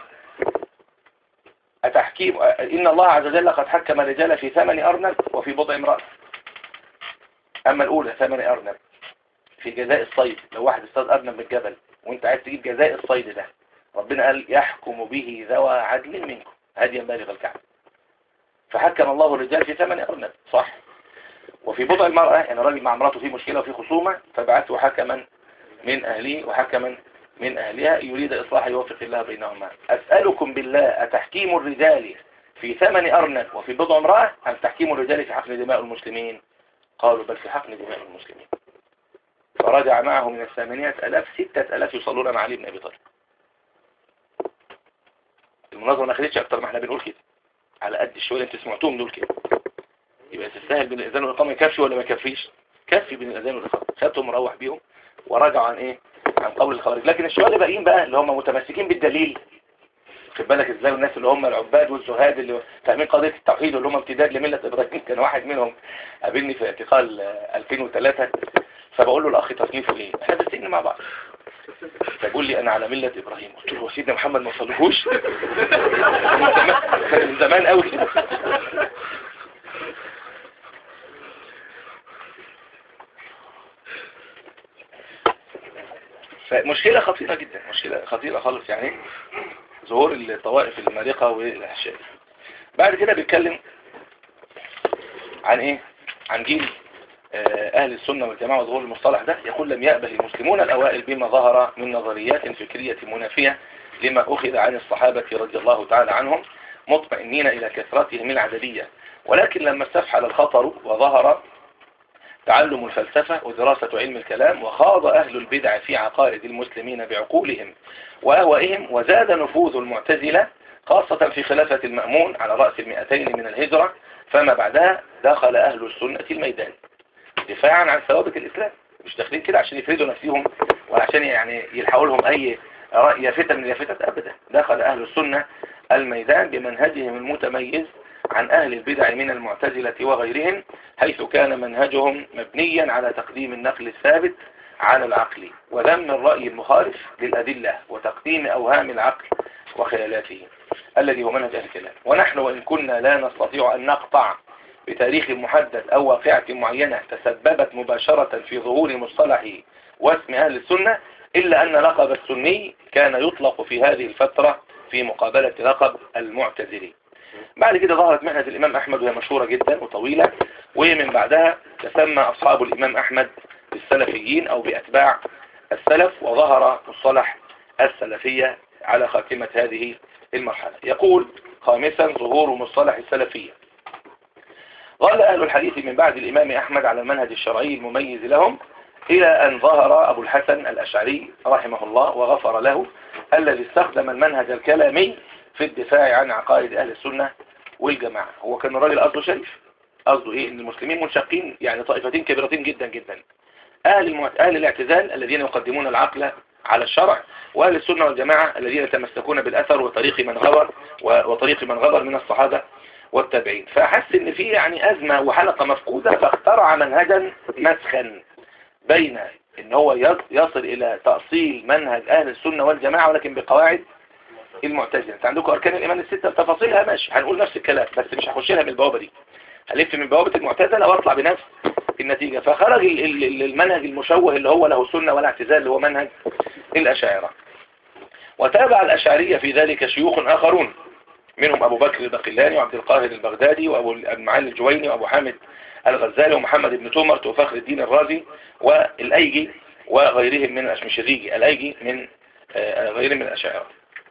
أتحكيم إن الله عز وجل قد حكم الرجال في ثمن أرنب وفي بضع امرأة أما الأولى ثمن أرنب في جزاء الصيد لو واحد اصطاد أرنب من الجبل وانت عايز تجيب جزاء الصيد ده ربنا قال يحكم به ذوى عدل منكم هديا بالغ الكعب فحكم الله الرجال في ثمن أرنب صح وفي بضع المرأة يعني راجل مع امراته في مشكلة وفي خصومة فبعثه حكما من أهله وحكما من أهلها يريد إصلاح يوفق الله بينهما أسألكم بالله أتحكيم الرجال في ثمن أرنب وفي بضع امرأة أم تحكيم الرجال في حقن دماء المسلمين قالوا بل في حقن دماء المسلمين فرجع معه من الثمانية ألاف ستة ألاف يصلون مع علي بن أبي طالب المناظرة ما خدتش أكتر ما احنا بنقول كده على قد الشوية اللي انت سمعتوهم دول كده يبقى تستاهل بين الأذان والإقامة يكفي ولا ما يكفيش كفي بين الأذان والإقامة خدتهم مروح بيهم ورجعوا عن إيه عن قول الخوارج لكن الشباب الباقيين بقى اللي هم متمسكين بالدليل خد بالك ازاي والناس اللي هم العباد والزهاد اللي فاهمين قضية التوحيد واللي هم امتداد لملة ابراهيم كان واحد منهم قابلني في اعتقال 2003 فبقول له الاخ تصنيفه ايه احنا بنسجن مع بعض فبقول لي انا على ملة ابراهيم قلت له سيدنا محمد ما صلوهوش من زمان قوي فمشكلة خطيرة جدا مشكلة خطيرة خالص يعني ظهور الطوائف المارقة والأحشاء بعد كده بيتكلم عن ايه عن جيل اهل السنة والجماعة وظهور المصطلح ده يقول لم يأبه المسلمون الاوائل بما ظهر من نظريات فكرية منافية لما اخذ عن الصحابة رضي الله تعالى عنهم مطمئنين الى كثرتهم العددية ولكن لما استفحل الخطر وظهر تعلم الفلسفة ودراسة علم الكلام وخاض أهل البدع في عقائد المسلمين بعقولهم وأهوائهم وزاد نفوذ المعتزلة خاصة في خلافة المأمون على رأس المئتين من الهجرة فما بعدها دخل أهل السنة الميدان دفاعا عن ثوابت الإسلام مش داخلين كده عشان يفردوا نفسهم ولا عشان يعني يلحقوا لهم أي يافتة من اليافتات أبدا دخل أهل السنة الميدان بمنهجهم المتميز عن أهل البدع من المعتزلة وغيرهم حيث كان منهجهم مبنيا على تقديم النقل الثابت على العقل وذم الرأي المخالف للأدلة وتقديم أوهام العقل وخيالاته الذي هو منهج أهل الكلام ونحن وإن كنا لا نستطيع أن نقطع بتاريخ محدد أو واقعة معينة تسببت مباشرة في ظهور مصطلح واسم أهل السنة إلا أن لقب السني كان يطلق في هذه الفترة في مقابلة لقب المعتزلي بعد كده ظهرت مهنة الإمام أحمد وهي مشهورة جدا وطويلة ومن بعدها تسمى أصحاب الإمام أحمد بالسلفيين أو بأتباع السلف وظهر مصطلح السلفية على خاتمة هذه المرحلة يقول خامسا ظهور مصطلح السلفية قال أهل الحديث من بعد الإمام أحمد على المنهج الشرعي المميز لهم إلى أن ظهر أبو الحسن الأشعري رحمه الله وغفر له الذي استخدم المنهج الكلامي في الدفاع عن عقائد أهل السنة والجماعة هو كان الراجل أصله شريف قصده إيه إن المسلمين منشقين يعني طائفتين كبيرتين جدا جدا أهل, المعت... أهل الاعتزال الذين يقدمون العقل على الشرع وأهل السنة والجماعة الذين يتمسكون بالأثر وطريق من غبر وطريق من غبر من الصحابة والتابعين فأحس إن في يعني أزمة وحلقة مفقودة فاخترع منهجا مسخا بين إن هو يصل إلى تأصيل منهج أهل السنة والجماعة ولكن بقواعد المعتزلة انت عندكم أركان الإيمان الستة بتفاصيلها ماشي هنقول نفس الكلام بس مش هخش لها من البوابة دي هلف من بوابة المعتزلة واطلع بنفس النتيجة فخرج المنهج المشوه اللي هو له سنة ولا اعتزال اللي هو منهج الأشاعرة وتابع الأشعرية في ذلك شيوخ آخرون منهم أبو بكر البقلاني وعبد القاهر البغدادي وأبو المعالي الجويني وأبو حامد الغزالي ومحمد بن تومر وفخر الدين الرازي والأيجي وغيرهم من الأشمشريجي الأيجي من آه، غيرهم من الأشاعرة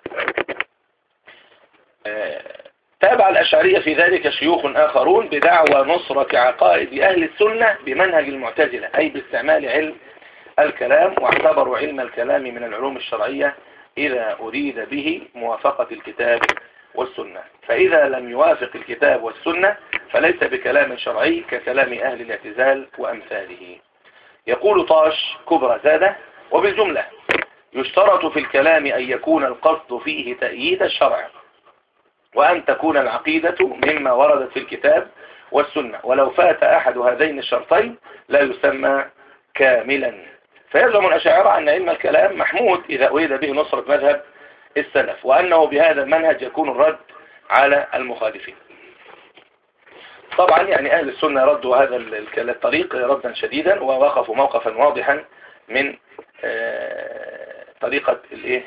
آه، تابع الأشعرية في ذلك شيوخ آخرون بدعوى نصرة عقائد أهل السنة بمنهج المعتزلة أي باستعمال علم الكلام واعتبروا علم الكلام من العلوم الشرعية إذا أريد به موافقة الكتاب والسنة فإذا لم يوافق الكتاب والسنة فليس بكلام شرعي ككلام أهل الاعتزال وأمثاله يقول طاش كبرى زادة وبالجملة يشترط في الكلام أن يكون القصد فيه تأييد الشرع وأن تكون العقيدة مما وردت في الكتاب والسنة ولو فات أحد هذين الشرطين لا يسمى كاملا فيزعم الأشاعرة أن علم الكلام محمود إذا أريد به نصرة مذهب السلف وأنه بهذا المنهج يكون الرد على المخالفين طبعا يعني أهل السنة ردوا هذا الطريق ردا شديدا ووقفوا موقفا واضحا من آه، طريقة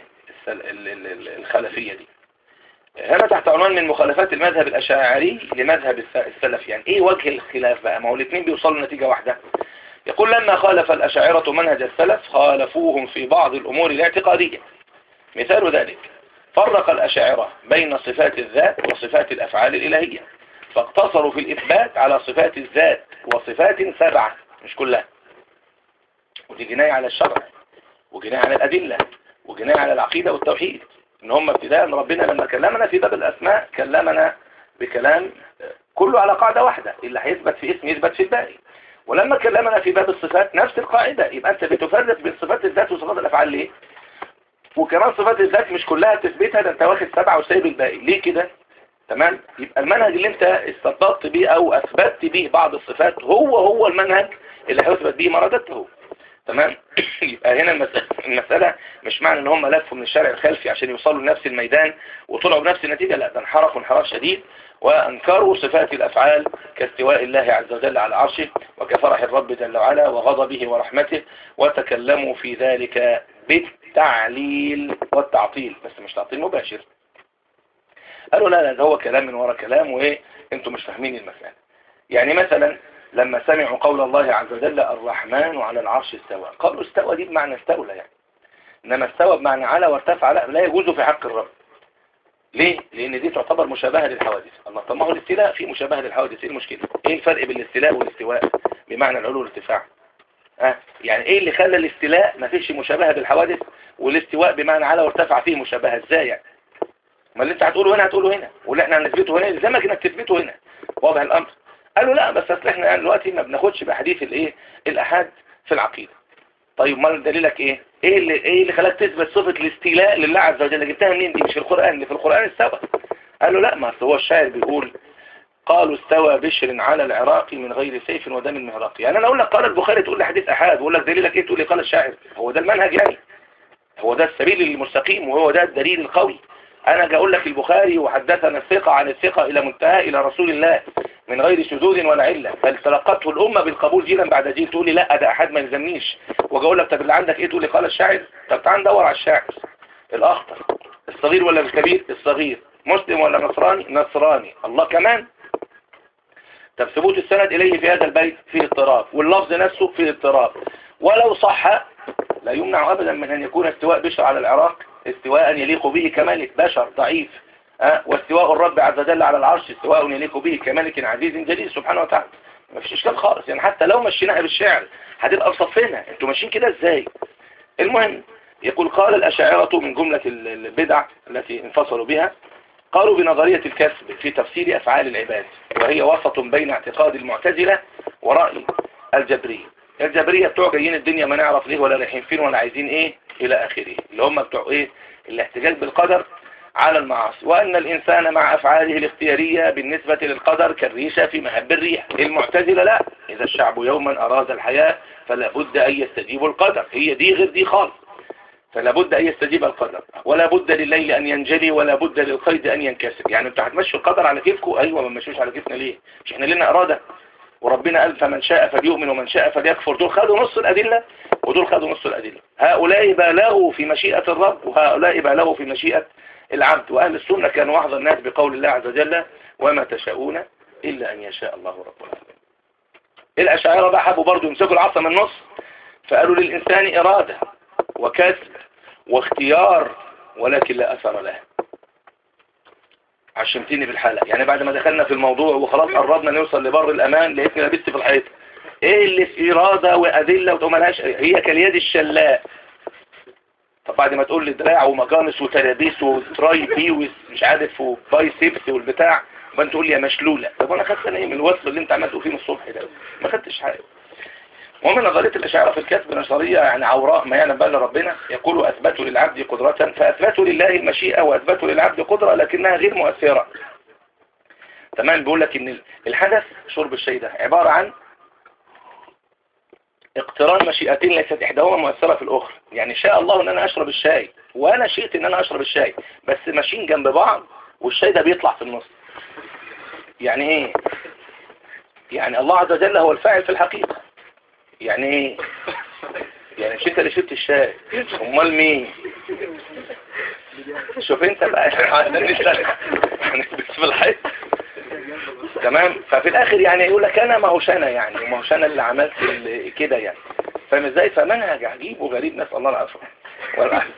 الخلفية دي هنا تحت عنوان من مخالفات المذهب الأشاعري لمذهب السلف يعني ايه وجه الخلاف بقى ما هو الاثنين بيوصلوا لنتيجة واحدة يقول لما خالف الأشاعرة منهج السلف خالفوهم في بعض الأمور الاعتقادية مثال ذلك فرق الأشاعرة بين صفات الذات وصفات الأفعال الإلهية فاقتصروا في الإثبات على صفات الذات وصفات سبعة مش كلها ودي جناية على الشرع وجناية على الأدلة وجناية على العقيدة والتوحيد ان هم ابتداء ربنا لما كلمنا في باب الأسماء كلمنا بكلام كله على قاعدة واحدة اللي هيثبت في اسم يثبت في الباقي ولما كلمنا في باب الصفات نفس القاعدة يبقى انت بتفرق بين صفات الذات وصفات الافعال ليه وكمان صفات الذات مش كلها تثبتها ده انت واخد سبعة وسايب الباقي ليه كده تمام يبقى المنهج اللي انت استطبقت بيه او اثبتت بيه بعض الصفات هو هو المنهج اللي هيثبت بيه مرادته تمام يبقى هنا المسألة, المسألة مش معنى ان هم لفوا من الشارع الخلفي عشان يوصلوا لنفس الميدان وطلعوا بنفس النتيجة لا ده انحرفوا انحراف شديد وانكروا صفات الافعال كاستواء الله عز وجل على عرشه وكفرح الرب جل وعلا وغضبه ورحمته وتكلموا في ذلك بالتعليل والتعطيل بس مش تعطيل مباشر قالوا لا لا ده هو كلام من وراء كلام وايه انتم مش فاهمين المسألة يعني مثلا لما سمعوا قول الله عز وجل الرحمن على العرش استوى قالوا استوى دي بمعنى استولى يعني انما استوى بمعنى على وارتفع لا لا يجوز في حق الرب ليه؟ لان دي تعتبر مشابهة للحوادث الله طب ما هو الاستيلاء في مشابهة للحوادث ايه المشكلة ايه الفرق بين الاستيلاء والاستواء بمعنى العلو والارتفاع اه يعني ايه اللي خلى الاستيلاء ما فيش مشابهة بالحوادث والاستواء بمعنى على وارتفع فيه مشابهة ازاي يعني ما اللي انت هتقوله هنا هتقوله هنا واللي احنا هنثبته هنا يلزمك انك تثبته هنا واضح الامر قالوا لا بس اصل احنا يعني دلوقتي ما بناخدش بحديث الايه الاحاد في العقيده طيب امال دليلك ايه ايه اللي ايه اللي خلاك تثبت صفه الاستيلاء لله عز وجل جبتها منين دي مش في القران اللي في القران استوى قالوا لا ما هو الشاعر بيقول قالوا استوى بشر على العراق من غير سيف ودم مهراق يعني انا اقول لك قال البخاري تقول لي حديث احاد واقول لك دليلك ايه تقول لي قال الشاعر هو ده المنهج يعني هو ده السبيل المستقيم وهو ده الدليل القوي انا جاي اقول لك البخاري وحدثنا الثقة عن الثقة الى منتهى الى رسول الله من غير شذوذ ولا علة بل تلقته الامة بالقبول جيلا بعد جيل تقول لي لا ده احد ما يلزمنيش واجي اقول لك طب اللي عندك ايه تقول لي قال الشاعر طب تعال ندور على الشاعر الاخطر الصغير ولا الكبير الصغير مسلم ولا نصراني نصراني الله كمان طب ثبوت السند إليه في هذا البيت فيه اضطراب واللفظ نفسه فيه اضطراب ولو صح لا يمنع أبدا من أن يكون استواء بشر على العراق استواء يليق به كمالك بشر ضعيف أه؟ واستواء الرب عز وجل على العرش استواء يليق به كمالك عزيز جليل سبحانه وتعالى ما فيش اشكال خالص يعني حتى لو مشيناها بالشعر هتبقى بصفنا انتوا ماشيين كده ازاي المهم يقول قال الأشاعرة من جملة البدع التي انفصلوا بها قالوا بنظرية الكسب في تفسير أفعال العباد وهي وسط بين اعتقاد المعتزلة ورأي الجبرية الجبرية بتوع جايين الدنيا ما نعرف ليه ولا رايحين فين ولا عايزين ايه الى اخره اللي هم بتوع ايه الاحتجاج بالقدر على المعاصي وأن الإنسان مع أفعاله الاختيارية بالنسبة للقدر كالريشة في مهب الريح المعتزلة لا إذا الشعب يوما أراد الحياة فلا بد أن يستجيبوا القدر هي دي غير دي خالص فلا بد أن يستجيب القدر ولا بد لليل أن ينجلي ولا بد للقيد أن ينكسر يعني انتوا هتمشوا القدر على كيفكم أيوة ما مشوش على كيفنا ليه مش احنا لنا إرادة وربنا قال فمن شاء فليؤمن ومن شاء فليكفر دول خدوا نص الأدلة ودول خدوا نص الأدلة هؤلاء بالغوا في مشيئة الرب وهؤلاء بالغوا في مشيئة العبد وأهل السنة كانوا أحضر الناس بقول الله عز وجل وما تشاءون إلا أن يشاء الله رب العالمين الأشاعرة بقى حبوا برضو يمسكوا العصا من النص فقالوا للإنسان إرادة وكسب واختيار ولكن لا أثر له عشمتني بالحلقة يعني بعد ما دخلنا في الموضوع وخلاص قربنا نوصل لبر الأمان لقيتني لبست في الحيط ايه اللي في إرادة وأدلة وتملهاش هي كاليد الشلاء طب بعد ما تقول لي دراع ومجانس وتلابيس وتراي بي ومش عارف وباي سيبس والبتاع فانت تقول لي يا مشلولة طب انا خدت انا ايه من الوصف اللي انت عملته فيه من الصبح ده ما خدتش حاجة ومن نظرية الأشاعرة في الكسب نظرية يعني عوراء ما يعلم بها ربنا يقول أثبتوا للعبد قدرة فأثبتوا لله المشيئة وأثبتوا للعبد قدرة لكنها غير مؤثرة تمام بيقول لك إن الحدث شرب الشيء ده عبارة عن اقتران مشيئتين ليست إحداهما مؤثرة في الأخرى يعني شاء الله إن أنا أشرب الشاي وأنا شئت إن أنا أشرب الشاي بس ماشيين جنب بعض والشاي ده بيطلع في النص يعني إيه يعني الله عز وجل هو الفاعل في الحقيقة يعني ايه يعني مش انت اللي شربت الشاي امال مين شوف انت بقى هنلبس في الحيط تمام ففي الاخر يعني يقول لك انا ما هوش انا يعني وما هوش انا اللي عملت كده يعني فاهم ازاي فمنهج عجيب وغريب نسال الله العفو والعافيه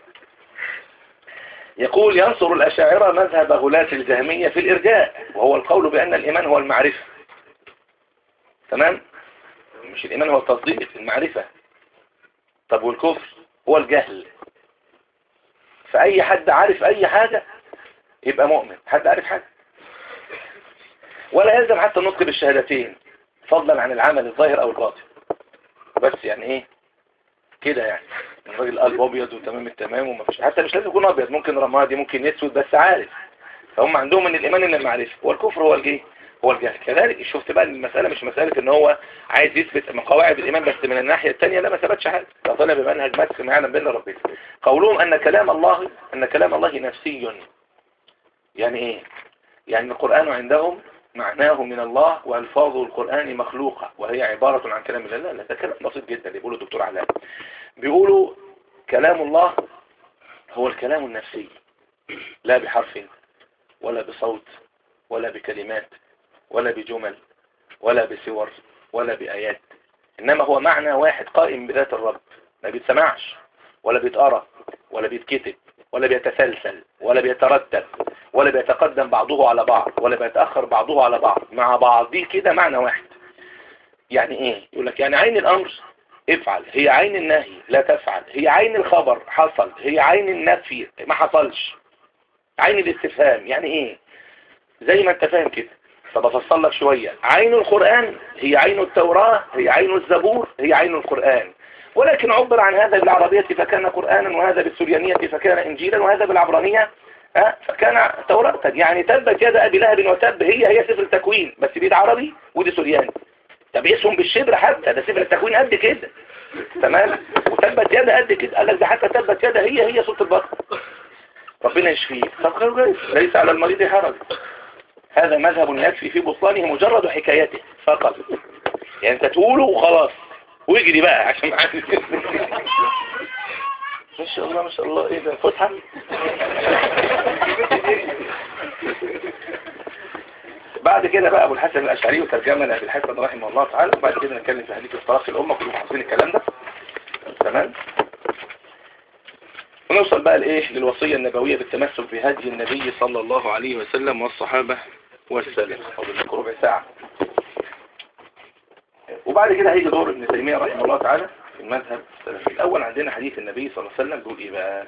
يقول ينصر الأشاعرة مذهب غلاة الجهمية في الإرجاء وهو القول بأن الإيمان هو المعرفة تمام مش الإيمان هو التصديق المعرفة طب والكفر هو الجهل فأي حد عارف أي حاجة يبقى مؤمن حد عارف حاجة ولا يلزم حتى النطق بالشهادتين فضلا عن العمل الظاهر أو الباطن بس يعني إيه كده يعني الراجل قلب أبيض وتمام التمام وما فيش حتى مش لازم يكون أبيض ممكن رمادي ممكن يسود بس عارف فهم عندهم من الإيمان إن المعرفة والكفر هو الجيه هو الجهل كذلك شفت بقى المسألة مش مسألة ان هو عايز يثبت من قواعد الإيمان بس من الناحية الثانية لا ما ثبتش حاجة ده طلع بمنهج مكس ما يعلم بين ربنا قولهم أن كلام الله أن كلام الله نفسي يعني إيه يعني القرآن عندهم معناه من الله وألفاظ القرآن مخلوقة وهي عبارة عن كلام الله لا لا ده كلام بسيط جدا اللي بيقوله الدكتور علاء بيقولوا كلام الله هو الكلام النفسي لا بحرف ولا بصوت ولا بكلمات ولا بجمل ولا بسور ولا بآيات إنما هو معنى واحد قائم بذات الرب ما بيتسمعش ولا بيتقرأ ولا بيتكتب ولا بيتسلسل ولا بيترتب ولا بيتقدم بعضه على بعض ولا بيتأخر بعضه على بعض مع بعضه كده معنى واحد يعني ايه يقول لك يعني عين الامر افعل هي عين النهي لا تفعل هي عين الخبر حصل هي عين النفي ما حصلش عين الاستفهام يعني ايه زي ما انت فاهم كده طب افصل لك شوية عين القرآن هي عين التوراة هي عين الزبور هي عين القرآن ولكن عبر عن هذا بالعربية فكان قرآنا وهذا بالسريانية فكان إنجيلا وهذا بالعبرانية أه؟ فكان توراة يعني تبت يد أبي لهب وتب هي هي سفر التكوين بس بيد عربي ودي سورياني طب يقسم بالشبر حتى ده سفر التكوين قد كده تمام وتبت يد قد كده قال لك ده حتى تبت يد هي هي صوت البقر ربنا يشفيه طب خير ليس على المريض حرج هذا مذهب يكفي في بطلانه مجرد حكايته فقط يعني انت تقوله وخلاص واجري بقى عشان ما شاء الله ما شاء الله ايه ده فتحة بعد كده بقى ابو الحسن الاشعري وترجمه لابي الحسن رحمه الله تعالى وبعد كده نتكلم في حديث افتراق الامه كلهم حافظين الكلام ده تمام ونوصل بقى لايه للوصيه النبويه بالتمسك بهدي النبي صلى الله عليه وسلم والصحابه والسلف فاضل لكم ربع ساعه وبعد كده هيجي دور ابن تيميه رحمه الله تعالى في المذهب السلفي الاول عندنا حديث النبي صلى الله عليه وسلم بيقول ايه بقى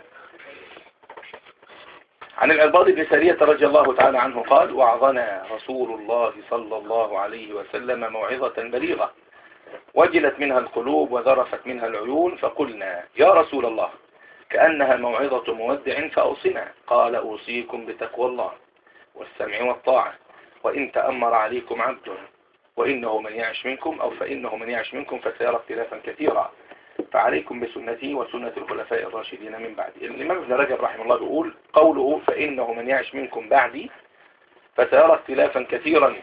عن العباد بن سارية رضي الله تعالى عنه قال وعظنا رسول الله صلى الله عليه وسلم موعظة بليغة وجلت منها القلوب وذرفت منها العيون فقلنا يا رسول الله كأنها موعظة مودع فأوصنا قال أوصيكم بتقوى الله والسمع والطاعة وإن تأمر عليكم عبد وإنه من يعش منكم أو فإنه من يعش منكم فسيرى اختلافا كثيرا فعليكم بسنتي وسنة الخلفاء الراشدين من بعدي الإمام ابن رجب رحمه الله بيقول قوله فإنه من يعش منكم بعدي فسيرى اختلافا كثيرا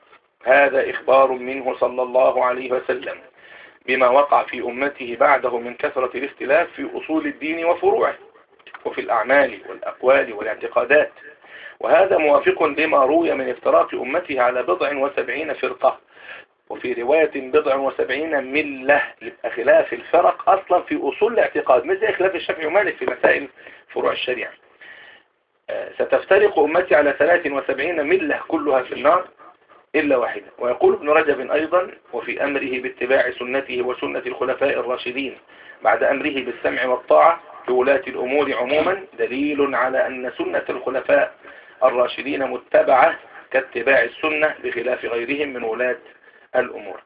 هذا إخبار منه صلى الله عليه وسلم بما وقع في أمته بعده من كثرة الاختلاف في أصول الدين وفروعه وفي الأعمال والأقوال والاعتقادات وهذا موافق لما روي من افتراق أمته على بضع وسبعين فرقة وفي رواية بضع وسبعين ملة يبقى خلاف الفرق أصلا في أصول الاعتقاد مش زي خلاف الشافعي ومالك في مسائل فروع الشريعة آه، ستفترق أمتي على 73 ملة كلها في النار إلا واحدة ويقول ابن رجب أيضا وفي أمره باتباع سنته وسنة الخلفاء الراشدين بعد أمره بالسمع والطاعة لولاة الأمور عموما دليل على أن سنة الخلفاء الراشدين متبعة كاتباع السنة بخلاف غيرهم من ولاة الأمور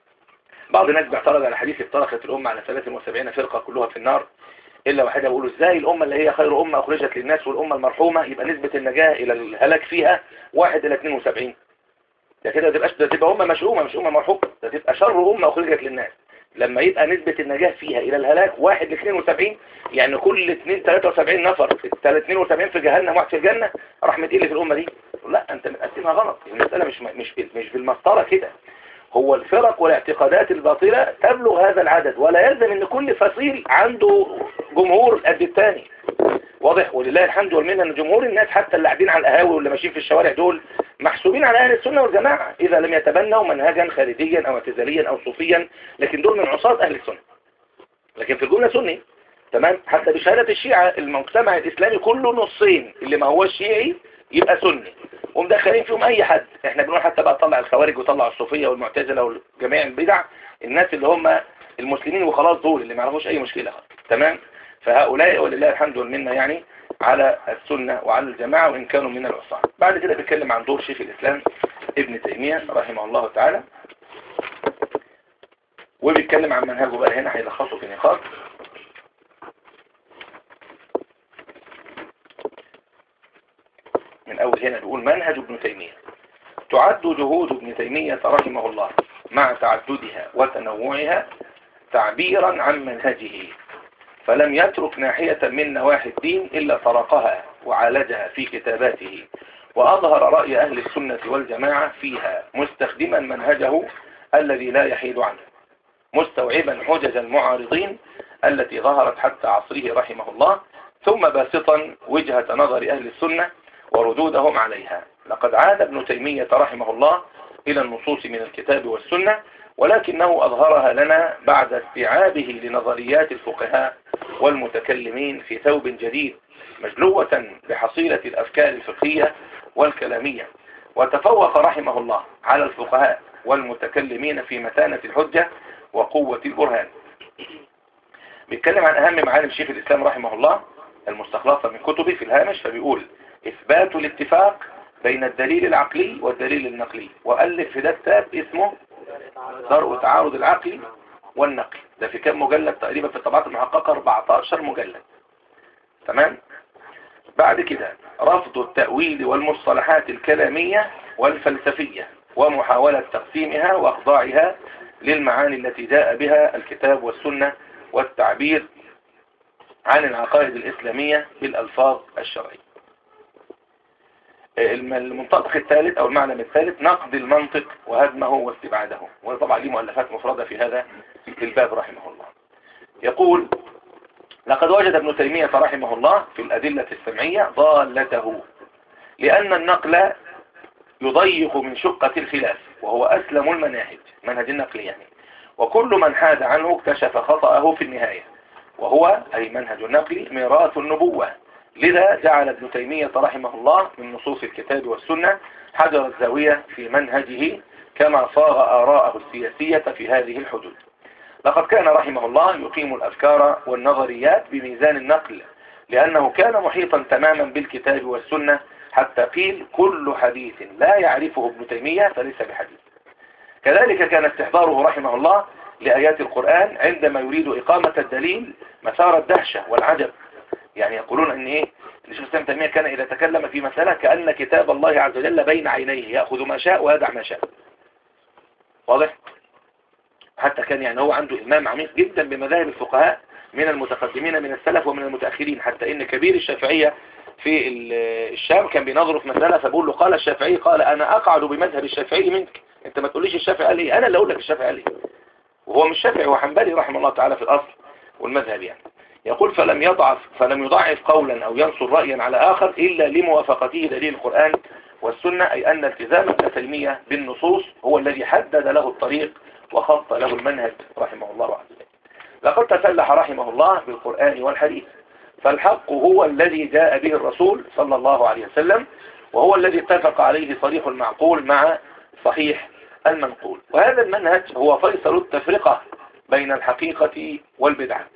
بعض الناس بيعترض على حديث افترقت الأمة على 73 فرقة كلها في النار إلا واحدة بيقولوا ازاي الأمة اللي هي خير أمة أخرجت للناس والأمة المرحومة يبقى نسبة النجاة إلى الهلاك فيها 1 إلى 72 ده كده تبقى ده تبقى أمة مشؤومة مش أمة مرحومة ده تبقى شر أمة أخرجت للناس لما يبقى نسبة النجاة فيها إلى الهلاك 1 ل 72 يعني كل 2 73 نفر 72 في جهنم واحد في الجنة رحمة إيه اللي في الأمة دي لا أنت مقسمها غلط المسألة مش مش مش بالمسطرة كده هو الفرق والاعتقادات الباطلة تبلغ هذا العدد ولا يلزم ان كل فصيل عنده جمهور قد الثاني واضح ولله الحمد والمنه ان جمهور الناس حتى اللي قاعدين على القهاوي واللي ماشيين في الشوارع دول محسوبين على اهل السنه والجماعه اذا لم يتبنوا منهجا خارجيا او اعتزاليا او صوفيا لكن دول من عصاة اهل السنه لكن في الجمله سني تمام حتى بشهاده الشيعه المجتمع الاسلامي كله نصين اللي ما هو شيعي يبقى سني ومدخلين فيهم اي حد احنا بنقول حتى بقى طلع الخوارج وطلع الصوفيه والمعتزله وجميع البدع الناس اللي هم المسلمين وخلاص دول اللي ما يعرفوش اي مشكله تمام فهؤلاء ولله الحمد والمنه يعني على السنة وعلى الجماعة وإن كانوا من العصاة بعد كده بيتكلم عن دور شيخ الإسلام ابن تيمية رحمه الله تعالى وبيتكلم عن منهجه بقى هنا هيلخصه في نقاط من أول هنا بيقول منهج ابن تيمية تعد جهود ابن تيمية رحمه الله مع تعددها وتنوعها تعبيرا عن منهجه فلم يترك ناحية من نواحي الدين إلا طرقها وعالجها في كتاباته وأظهر رأي أهل السنة والجماعة فيها مستخدما منهجه الذي لا يحيد عنه مستوعبا حجج المعارضين التي ظهرت حتى عصره رحمه الله ثم باسطا وجهة نظر أهل السنة وردودهم عليها لقد عاد ابن تيمية رحمه الله إلى النصوص من الكتاب والسنة ولكنه أظهرها لنا بعد استيعابه لنظريات الفقهاء والمتكلمين في ثوب جديد مجلوة بحصيلة الأفكار الفقهية والكلامية وتفوق رحمه الله على الفقهاء والمتكلمين في متانة الحجة وقوة البرهان بيتكلم عن أهم معالم شيخ الإسلام رحمه الله المستخلصة من كتبه في الهامش فبيقول إثبات الاتفاق بين الدليل العقلي والدليل النقلي وألف في ده كتاب اسمه درء تعارض العقل والنقل ده في كام مجلد تقريبا في الطبعات المحققة 14 مجلد تمام بعد كده رفض التأويل والمصطلحات الكلامية والفلسفية ومحاولة تقسيمها وأخضاعها للمعاني التي جاء بها الكتاب والسنة والتعبير عن العقائد الإسلامية بالألفاظ الشرعية المنطق الثالث أو المعنى الثالث نقد المنطق وهدمه واستبعاده وطبعا ليه مؤلفات مفردة في هذا الباب رحمه الله يقول لقد وجد ابن تيمية رحمه الله في الأدلة السمعية ضالته لأن النقل يضيق من شقة الخلاف وهو أسلم المناهج منهج النقل يعني وكل من حاد عنه اكتشف خطأه في النهاية وهو أي منهج النقل ميراث النبوة لذا جعل ابن تيمية رحمه الله من نصوص الكتاب والسنة حجر الزاوية في منهجه كما صاغ آراءه السياسية في هذه الحدود لقد كان رحمه الله يقيم الأفكار والنظريات بميزان النقل لأنه كان محيطا تماما بالكتاب والسنة حتى قيل كل حديث لا يعرفه ابن تيمية فليس بحديث كذلك كان استحضاره رحمه الله لآيات القرآن عندما يريد إقامة الدليل مسار الدهشة والعجب يعني يقولون ان ايه الشيخ الاسلام تيميه كان اذا تكلم في مسألة كأن كتاب الله عز وجل بين عينيه يأخذ ما شاء ويدع ما شاء واضح حتى كان يعني هو عنده إمام عميق جدا بمذاهب الفقهاء من المتقدمين من السلف ومن المتأخرين حتى ان كبير الشافعية في الشام كان بينظروا في مسألة فبقول له قال الشافعي قال انا اقعد بمذهب الشافعي منك انت ما تقوليش الشافعي قال ايه انا اللي اقول لك الشافعي قال ايه وهو مش شافعي هو حنبلي رحمه الله تعالى في الاصل والمذهب يعني يقول فلم يضعف فلم يضعف قولا أو ينصر رأيا على آخر إلا لموافقته دليل القرآن والسنة أي أن التزام ابن تيمية بالنصوص هو الذي حدد له الطريق وخط له المنهج رحمه الله عز وجل لقد تسلح رحمه الله بالقرآن والحديث فالحق هو الذي جاء به الرسول صلى الله عليه وسلم وهو الذي اتفق عليه صريح المعقول مع صحيح المنقول وهذا المنهج هو فيصل التفرقة بين الحقيقة والبدعة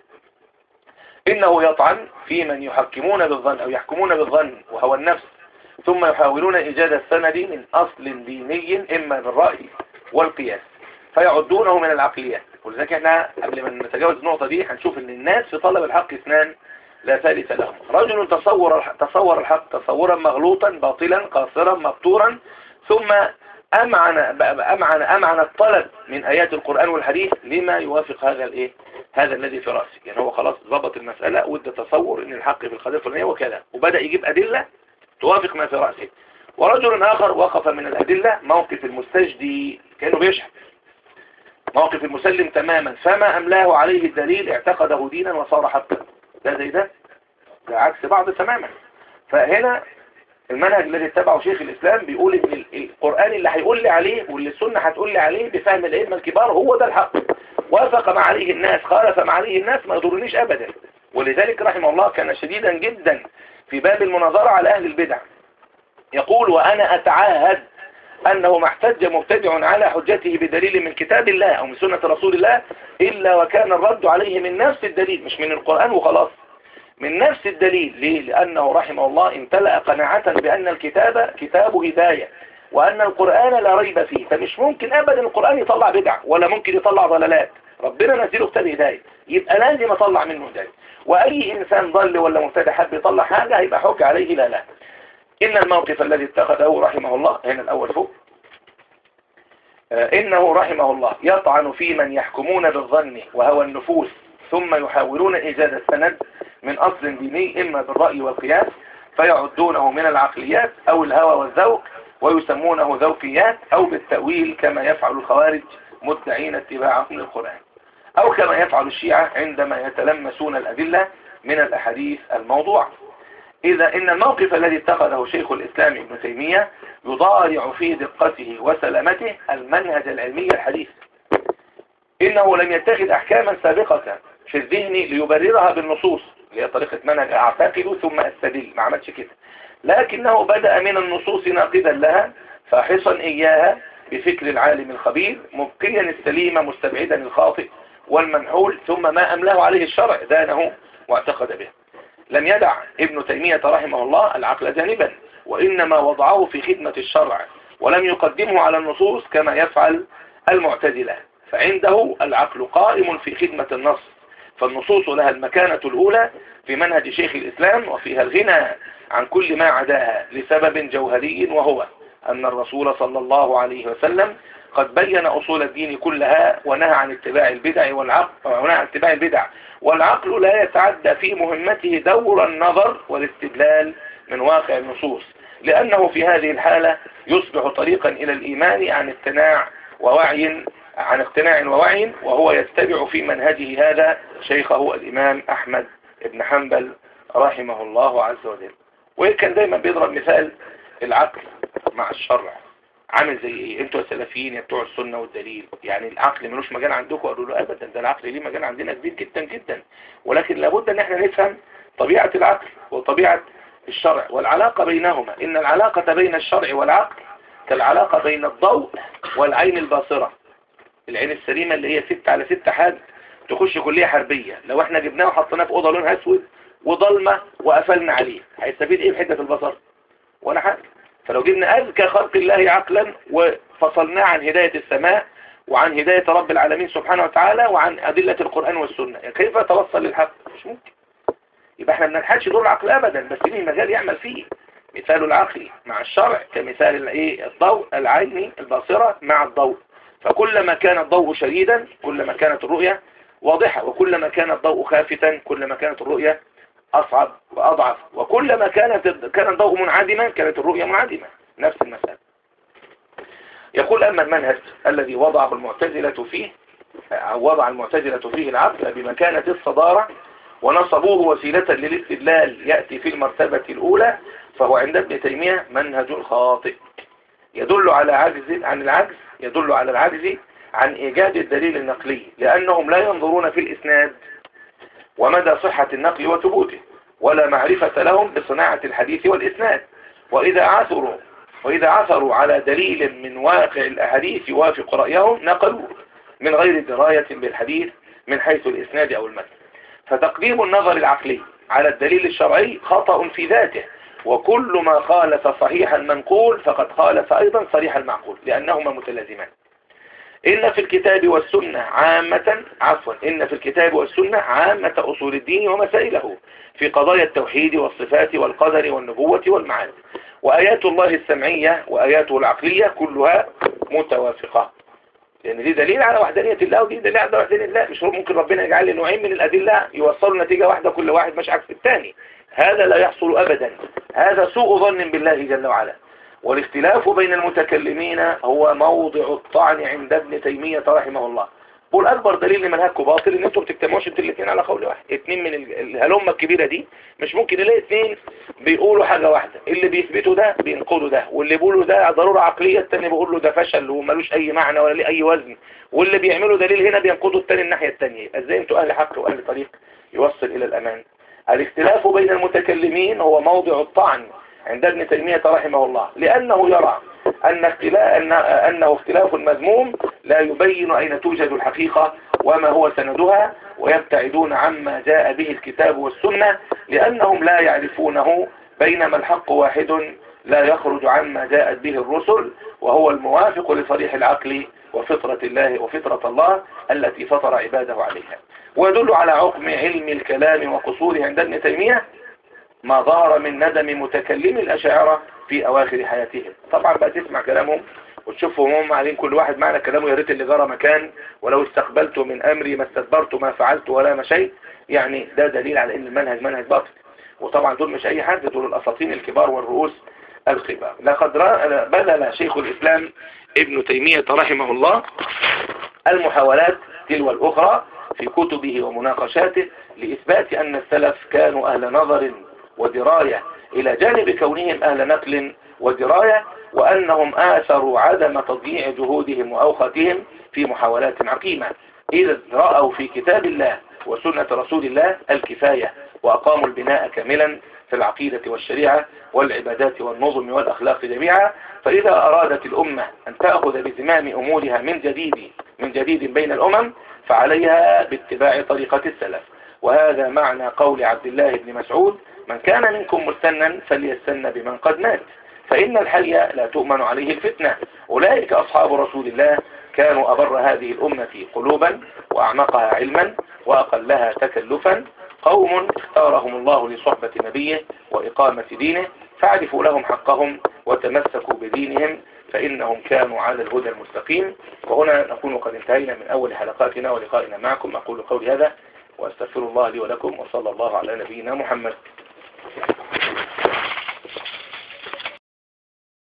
إنه يطعن في من يحكمون بالظن أو يحكمون بالظن وهو النفس ثم يحاولون إيجاد السند من أصل ديني إما بالرأي والقياس فيعدونه من العقليات ولذلك احنا قبل ما نتجاوز النقطة دي هنشوف ان الناس في طلب الحق اثنان لا ثالث لهم رجل تصور تصور الحق تصورا مغلوطا باطلا قاصرا مبتورا ثم أمعن أمعن أمعن الطلب من آيات القرآن والحديث لما يوافق هذا الايه هذا الذي في رأسه يعني هو خلاص ضبط المسألة وده تصور ان الحق في القضية الفلانية وكذا وبدأ يجيب أدلة توافق ما في رأسه ورجل آخر وقف من الأدلة موقف المستجدي كأنه بيشحن موقف المسلم تماما فما أملاه عليه الدليل اعتقده دينا وصار حقا ده زي ده ده عكس بعض تماما فهنا المنهج الذي اتبعه شيخ الإسلام بيقول ان القرآن اللي هيقول لي عليه واللي السنة هتقول لي عليه بفهم الأئمة الكبار هو ده الحق وافق ما عليه الناس خالف ما عليه الناس ما يضرنيش أبدا ولذلك رحمه الله كان شديدا جدا في باب المناظرة على أهل البدع يقول وأنا أتعاهد أنه ما احتج مبتدع على حجته بدليل من كتاب الله أو من سنة رسول الله إلا وكان الرد عليه من نفس الدليل مش من القرآن وخلاص من نفس الدليل ليه؟ لأنه رحمه الله امتلأ قناعة بأن الكتاب كتاب هداية وأن القرآن لا ريب فيه فمش ممكن أبدا القرآن يطلع بدع ولا ممكن يطلع ضلالات ربنا نزله كتاب هداية يبقى لازم أطلع منه هداية وأي إنسان ضل ولا مبتدع حب يطلع حاجة هيبقى حكي عليه لا لا إن الموقف الذي اتخذه رحمه الله هنا الأول فوق آه، إنه رحمه الله يطعن في من يحكمون بالظن وهوى النفوس ثم يحاولون إيجاد السند من أصل ديني إما بالرأي والقياس فيعدونه من العقليات أو الهوى والذوق ويسمونه ذوقيات أو بالتأويل كما يفعل الخوارج مدعين اتباعهم للقرآن أو كما يفعل الشيعة عندما يتلمسون الأدلة من الأحاديث الموضوع إذا إن الموقف الذي اتخذه شيخ الإسلام ابن تيمية يضارع في دقته وسلامته المنهج العلمي الحديث إنه لم يتخذ أحكاما سابقة في الذهن ليبررها بالنصوص اللي هي طريقة منهج أعتقد ثم أستدل ما عملش كده لكنه بدأ من النصوص ناقدا لها فاحصا إياها بفكر العالم الخبير مبقيا السليم مستبعدا الخاطئ والمنحول ثم ما أملاه عليه الشرع دانه واعتقد به لم يدع ابن تيمية رحمه الله العقل جانبا وإنما وضعه في خدمة الشرع ولم يقدمه على النصوص كما يفعل المعتزلة فعنده العقل قائم في خدمة النص فالنصوص لها المكانة الأولى في منهج شيخ الإسلام وفيها الغنى عن كل ما عداها لسبب جوهري وهو أن الرسول صلى الله عليه وسلم قد بين أصول الدين كلها ونهى عن اتباع البدع والعقل ونهى عن اتباع البدع والعقل لا يتعدى في مهمته دور النظر والاستدلال من واقع النصوص لأنه في هذه الحالة يصبح طريقا إلى الإيمان عن اقتناع ووعي عن اقتناع ووعي وهو يتبع في منهجه هذا شيخه الإمام أحمد بن حنبل رحمه الله عز وجل وكان دايما بيضرب مثال العقل مع الشرع عامل زي ايه انتوا السلفيين يا بتوع السنة والدليل يعني العقل ملوش مجال عندكم قالوا له ابدا ده العقل ليه مجال عندنا كبير جدا جدا ولكن لابد ان احنا نفهم طبيعة العقل وطبيعة الشرع والعلاقة بينهما ان العلاقة بين الشرع والعقل كالعلاقة بين الضوء والعين الباصرة العين السليمة اللي هي ستة على ستة حد تخش كلية حربية لو احنا جبناه وحطيناه في اوضه لونها اسود وضلمة وقفلنا عليه هيستفيد ايه بحدة البصر ولا حاجة فلو جبنا أذكى خلق الله عقلا وفصلناه عن هداية السماء وعن هداية رب العالمين سبحانه وتعالى وعن أدلة القرآن والسنة يعني كيف يتوصل للحق مش ممكن يبقى احنا ما بنلحقش دور العقل أبدا بس ليه مجال يعمل فيه مثال العقل مع الشرع كمثال الايه الضوء العيني الباصرة مع الضوء فكلما كان الضوء شديدا كلما كانت الرؤية واضحة وكلما كان الضوء خافتا كلما كانت الرؤية أصعب وأضعف وكلما كانت كان الضوء منعدما كانت الرؤية منعدمة نفس المسألة يقول أما المنهج الذي وضعه المعتزلة فيه أو وضع المعتزلة فيه العقل بمكانة الصدارة ونصبوه وسيلة للاستدلال يأتي في المرتبة الأولى فهو عند ابن تيمية منهج خاطئ يدل على عجز عن العجز يدل على العجز عن إيجاد الدليل النقلي لأنهم لا ينظرون في الإسناد ومدى صحة النقل وثبوته ولا معرفة لهم بصناعة الحديث والإسناد وإذا عثروا وإذا عثروا على دليل من واقع الأحاديث يوافق رأيهم نقلوه من غير دراية بالحديث من حيث الإسناد أو المتن فتقديم النظر العقلي على الدليل الشرعي خطأ في ذاته وكل ما خالف صحيح المنقول فقد خالف أيضا صريح المعقول لأنهما متلازمان إن في الكتاب والسنة عامة عفوا إن في الكتاب والسنة عامة أصول الدين ومسائله في قضايا التوحيد والصفات والقدر والنبوة والمعاد وآيات الله السمعية وآياته العقلية كلها متوافقة لأن دي دليل على وحدانية الله ودي دليل على وحدانية الله مش ممكن ربنا يجعل لي نوعين من الأدلة يوصلوا نتيجة واحدة كل واحد مش عكس الثاني هذا لا يحصل أبدا هذا سوء ظن بالله جل وعلا والاختلاف بين المتكلمين هو موضع الطعن عند ابن تيمية رحمه الله قول اكبر دليل لمنهجكم باطل ان انتم بتجتمعوش انتوا الاثنين على قول واحد اثنين من الهلمه الكبيره دي مش ممكن نلاقي اثنين بيقولوا حاجه واحده اللي بيثبتوا ده بينقضوا ده واللي بيقولوا ده ضروره عقليه الثاني بيقول له ده فشل ومالوش اي معنى ولا ليه اي وزن واللي بيعملوا دليل هنا بينقضوا الثاني الناحيه الثانيه ازاي انتوا اهل حق واهل طريق يوصل الى الامان الاختلاف بين المتكلمين هو موضع الطعن عند ابن تيمية رحمه الله لأنه يرى أن اختلاف أن أنه اختلاف مذموم لا يبين أين توجد الحقيقة وما هو سندها ويبتعدون عما جاء به الكتاب والسنة لأنهم لا يعرفونه بينما الحق واحد لا يخرج عما جاءت به الرسل وهو الموافق لصريح العقل وفطرة الله وفطرة الله التي فطر عباده عليها ويدل على عقم علم الكلام وقصوره عند ابن تيمية ما ظهر من ندم متكلم الأشاعرة في أواخر حياتهم طبعا بقى تسمع كلامهم وتشوفهم هم عليهم كل واحد معنى كلامه يا ريت اللي جرى مكان ولو استقبلت من أمري ما استدبرت ما فعلت ولا ما شيء يعني ده دليل على ان المنهج منهج باطل وطبعا دول مش اي حد دول الاساطين الكبار والرؤوس الكبار لقد بذل شيخ الاسلام ابن تيمية رحمه الله المحاولات تلو الاخرى في كتبه ومناقشاته لإثبات أن السلف كانوا أهل نظر ودراية إلى جانب كونهم أهل نقل ودراية وأنهم آثروا عدم تضييع جهودهم وأوقاتهم في محاولات عقيمة إذا رأوا في كتاب الله وسنة رسول الله الكفاية وأقاموا البناء كاملا في العقيدة والشريعة والعبادات والنظم والأخلاق جميعا فإذا أرادت الأمة أن تأخذ بزمام أمورها من جديد من جديد بين الأمم فعليها باتباع طريقة السلف وهذا معنى قول عبد الله بن مسعود من كان منكم مستنا فليستن بمن قد مات فإن الحي لا تؤمن عليه الفتنة أولئك أصحاب رسول الله كانوا أبر هذه الأمة قلوبا وأعمقها علما وأقلها تكلفا قوم اختارهم الله لصحبة نبيه وإقامة دينه فاعرفوا لهم حقهم وتمسكوا بدينهم فإنهم كانوا على الهدى المستقيم وهنا نكون قد انتهينا من أول حلقاتنا ولقائنا معكم أقول قولي هذا وأستغفر الله لي ولكم وصلى الله على نبينا محمد